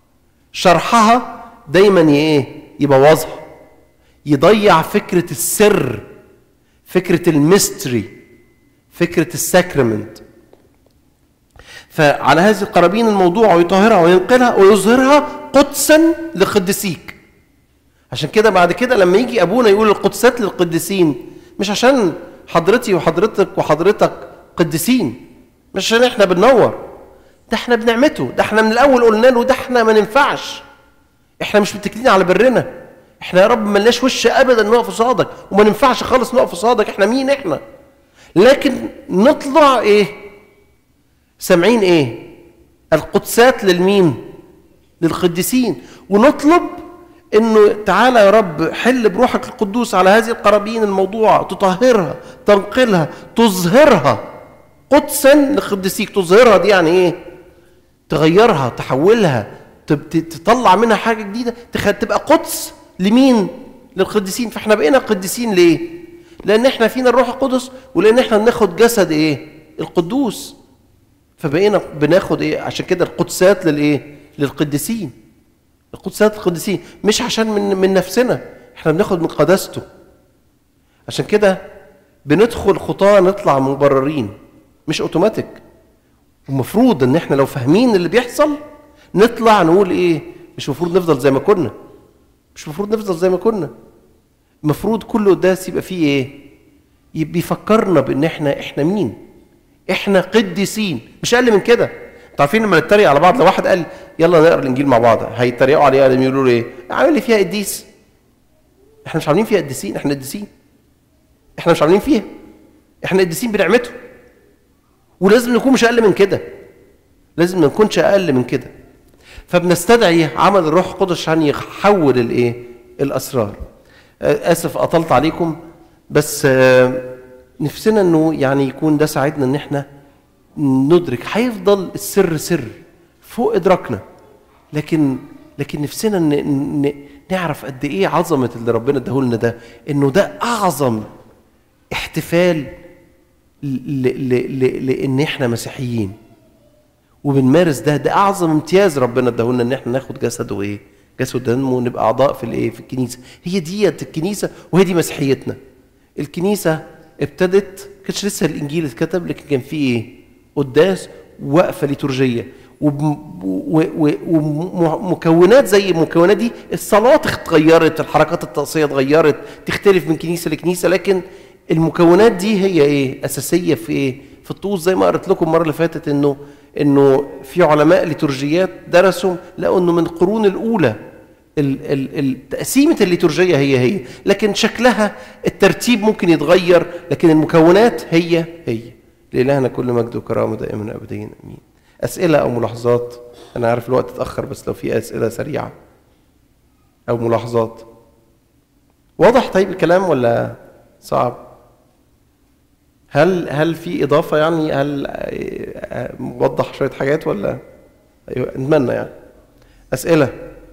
شرحها دايما ايه يبوظها يضيع فكره السر فكره الميستري فكره الساكرمنت فعلى هذه القرابين الموضوع ويطهرها وينقلها ويظهرها قدسا لقدسيك عشان كده بعد كده لما يجي ابونا يقول القدسات للقديسين مش عشان حضرتي وحضرتك وحضرتك قديسين مش عشان احنا بننور ده احنا بنعمته ده احنا من الاول قلنا له ده احنا ما ننفعش احنا مش متكلين على برنا احنا يا رب ملناش وش ابدا نقف قصادك وما ننفعش خالص نقف قصادك احنا مين احنا لكن نطلع ايه سامعين ايه القدسات للمين للقديسين ونطلب انه تعالى يا رب حل بروحك القدوس على هذه القرابين الموضوعه تطهرها تنقلها تظهرها قدسا لقدسيك تظهرها دي يعني ايه تغيرها تحولها تب- ت- تطلع منها حاجه جديده تخ- تبقى قدس لمين للقديسين فاحنا بقينا قديسين ليه لان احنا فينا الروح القدس ولان احنا بناخد جسد ايه القدوس فبقينا بناخد ايه عشان كده القدسات للايه للقديسين القدسات القديسين مش عشان من من نفسنا احنا بناخد من قداسته عشان كده بندخل خطاه نطلع مبررين مش اوتوماتيك المفروض ان احنا لو فاهمين اللي بيحصل نطلع نقول ايه مش المفروض نفضل زي ما كنا مش المفروض نفضل زي ما كنا المفروض كل قداس يبقى فيه ايه يبقى بيفكرنا بان احنا احنا مين احنا قديسين مش اقل من كده انتوا عارفين لما نتريق على بعض لو واحد قال يلا نقرا الانجيل مع بعض هيتريقوا عليه قال يقولوا له ايه عامل لي فيها قديس احنا مش عاملين فيها قديسين احنا قديسين احنا مش عاملين فيها احنا قديسين بنعمته ولازم نكون مش اقل من كده لازم ما نكونش اقل من كده فبنستدعي عمل الروح القدس عشان يحول الايه الاسرار آه، اسف اطلت عليكم بس آه، نفسنا انه يعني يكون ده ساعدنا ان احنا ندرك هيفضل السر سر فوق ادراكنا لكن لكن نفسنا ن... ن... نعرف قد ايه عظمه اللي ربنا اداهولنا ده انه ده اعظم احتفال ل... ل... ل... لان احنا مسيحيين وبنمارس ده ده اعظم امتياز ربنا اداهولنا ان احنا ناخد جسده وايه جسد دمه ونبقى اعضاء في الايه في الكنيسه هي ديت الكنيسه وهي دي مسيحيتنا الكنيسه ابتدت كانش لسه الانجيل اتكتب لكن كان في ايه قداس وقفه ليتورجيه ومكونات زي المكونات دي الصلاه اتغيرت الحركات الطقسيه اتغيرت تختلف من كنيسه لكنيسه لكن المكونات دي هي ايه اساسيه في ايه في الطقوس زي ما قريت لكم المره اللي فاتت انه انه في علماء ليتورجيات درسوا لقوا انه من القرون الاولى ال- ال- ال- تقسيمه الليتورجيه هي هي لكن شكلها الترتيب ممكن يتغير لكن المكونات هي هي لإلهنا كل مجد وكرامه دائما ابديا امين اسئله او ملاحظات انا عارف الوقت اتاخر بس لو في اسئله سريعه او ملاحظات واضح طيب الكلام ولا صعب هل هل في اضافه يعني هل آه، موضح شويه حاجات ولا ايوه نتمنى يعني اسئله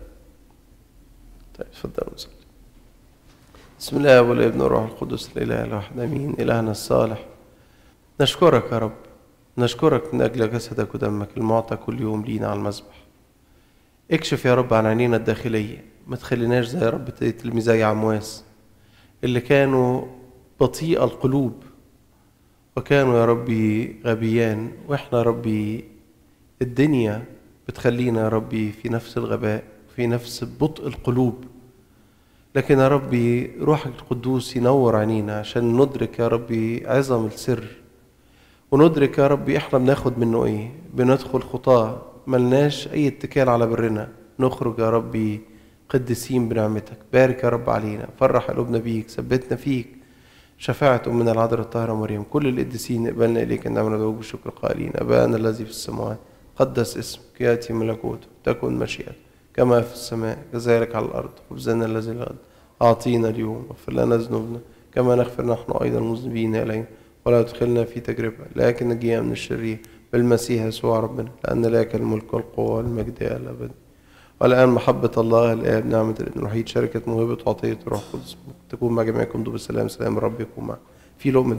طيب اتفضلوا نصلي بسم الله والابن والروح القدس الاله الواحد امين الهنا الصالح نشكرك يا رب نشكرك من اجل جسدك ودمك المعطى كل يوم لينا على المذبح اكشف يا رب عن عينينا الداخليه ما تخليناش زي يا رب تلميذي عمواس اللي كانوا بطيء القلوب وكانوا يا ربي غبيان واحنا يا ربي الدنيا بتخلينا يا ربي في نفس الغباء في نفس بطء القلوب لكن يا ربي روحك القدوس ينور عينينا عشان ندرك يا ربي عظم السر وندرك يا ربي احنا بناخد منه ايه بندخل خطاه ملناش اي اتكال على برنا نخرج يا ربي قديسين بنعمتك بارك يا رب علينا فرح قلوبنا بيك ثبتنا فيك شفاعة أمنا العذراء الطاهرة مريم كل القديسين اقبلنا إليك النعمة ندعوك بالشكر قائلين أبانا الذي في السماوات قدس اسمك يأتي ملكوتك تكن مشيئتك كما في السماء كذلك على الأرض خبزنا الذي الغد أعطينا اليوم واغفر لنا ذنوبنا كما نغفر نحن أيضا المذنبين إلينا ولا تدخلنا في تجربة لكن نجينا من الشرير بالمسيح يسوع ربنا لأن لك الملك والقوة والمجد إلى الأبد والآن محبة الله الآب نعمة الابن الوحيد شركة موهبة وعطية الروح القدس تكون مع جميعكم دوب السلام سلام رب يكون معكم في لقمة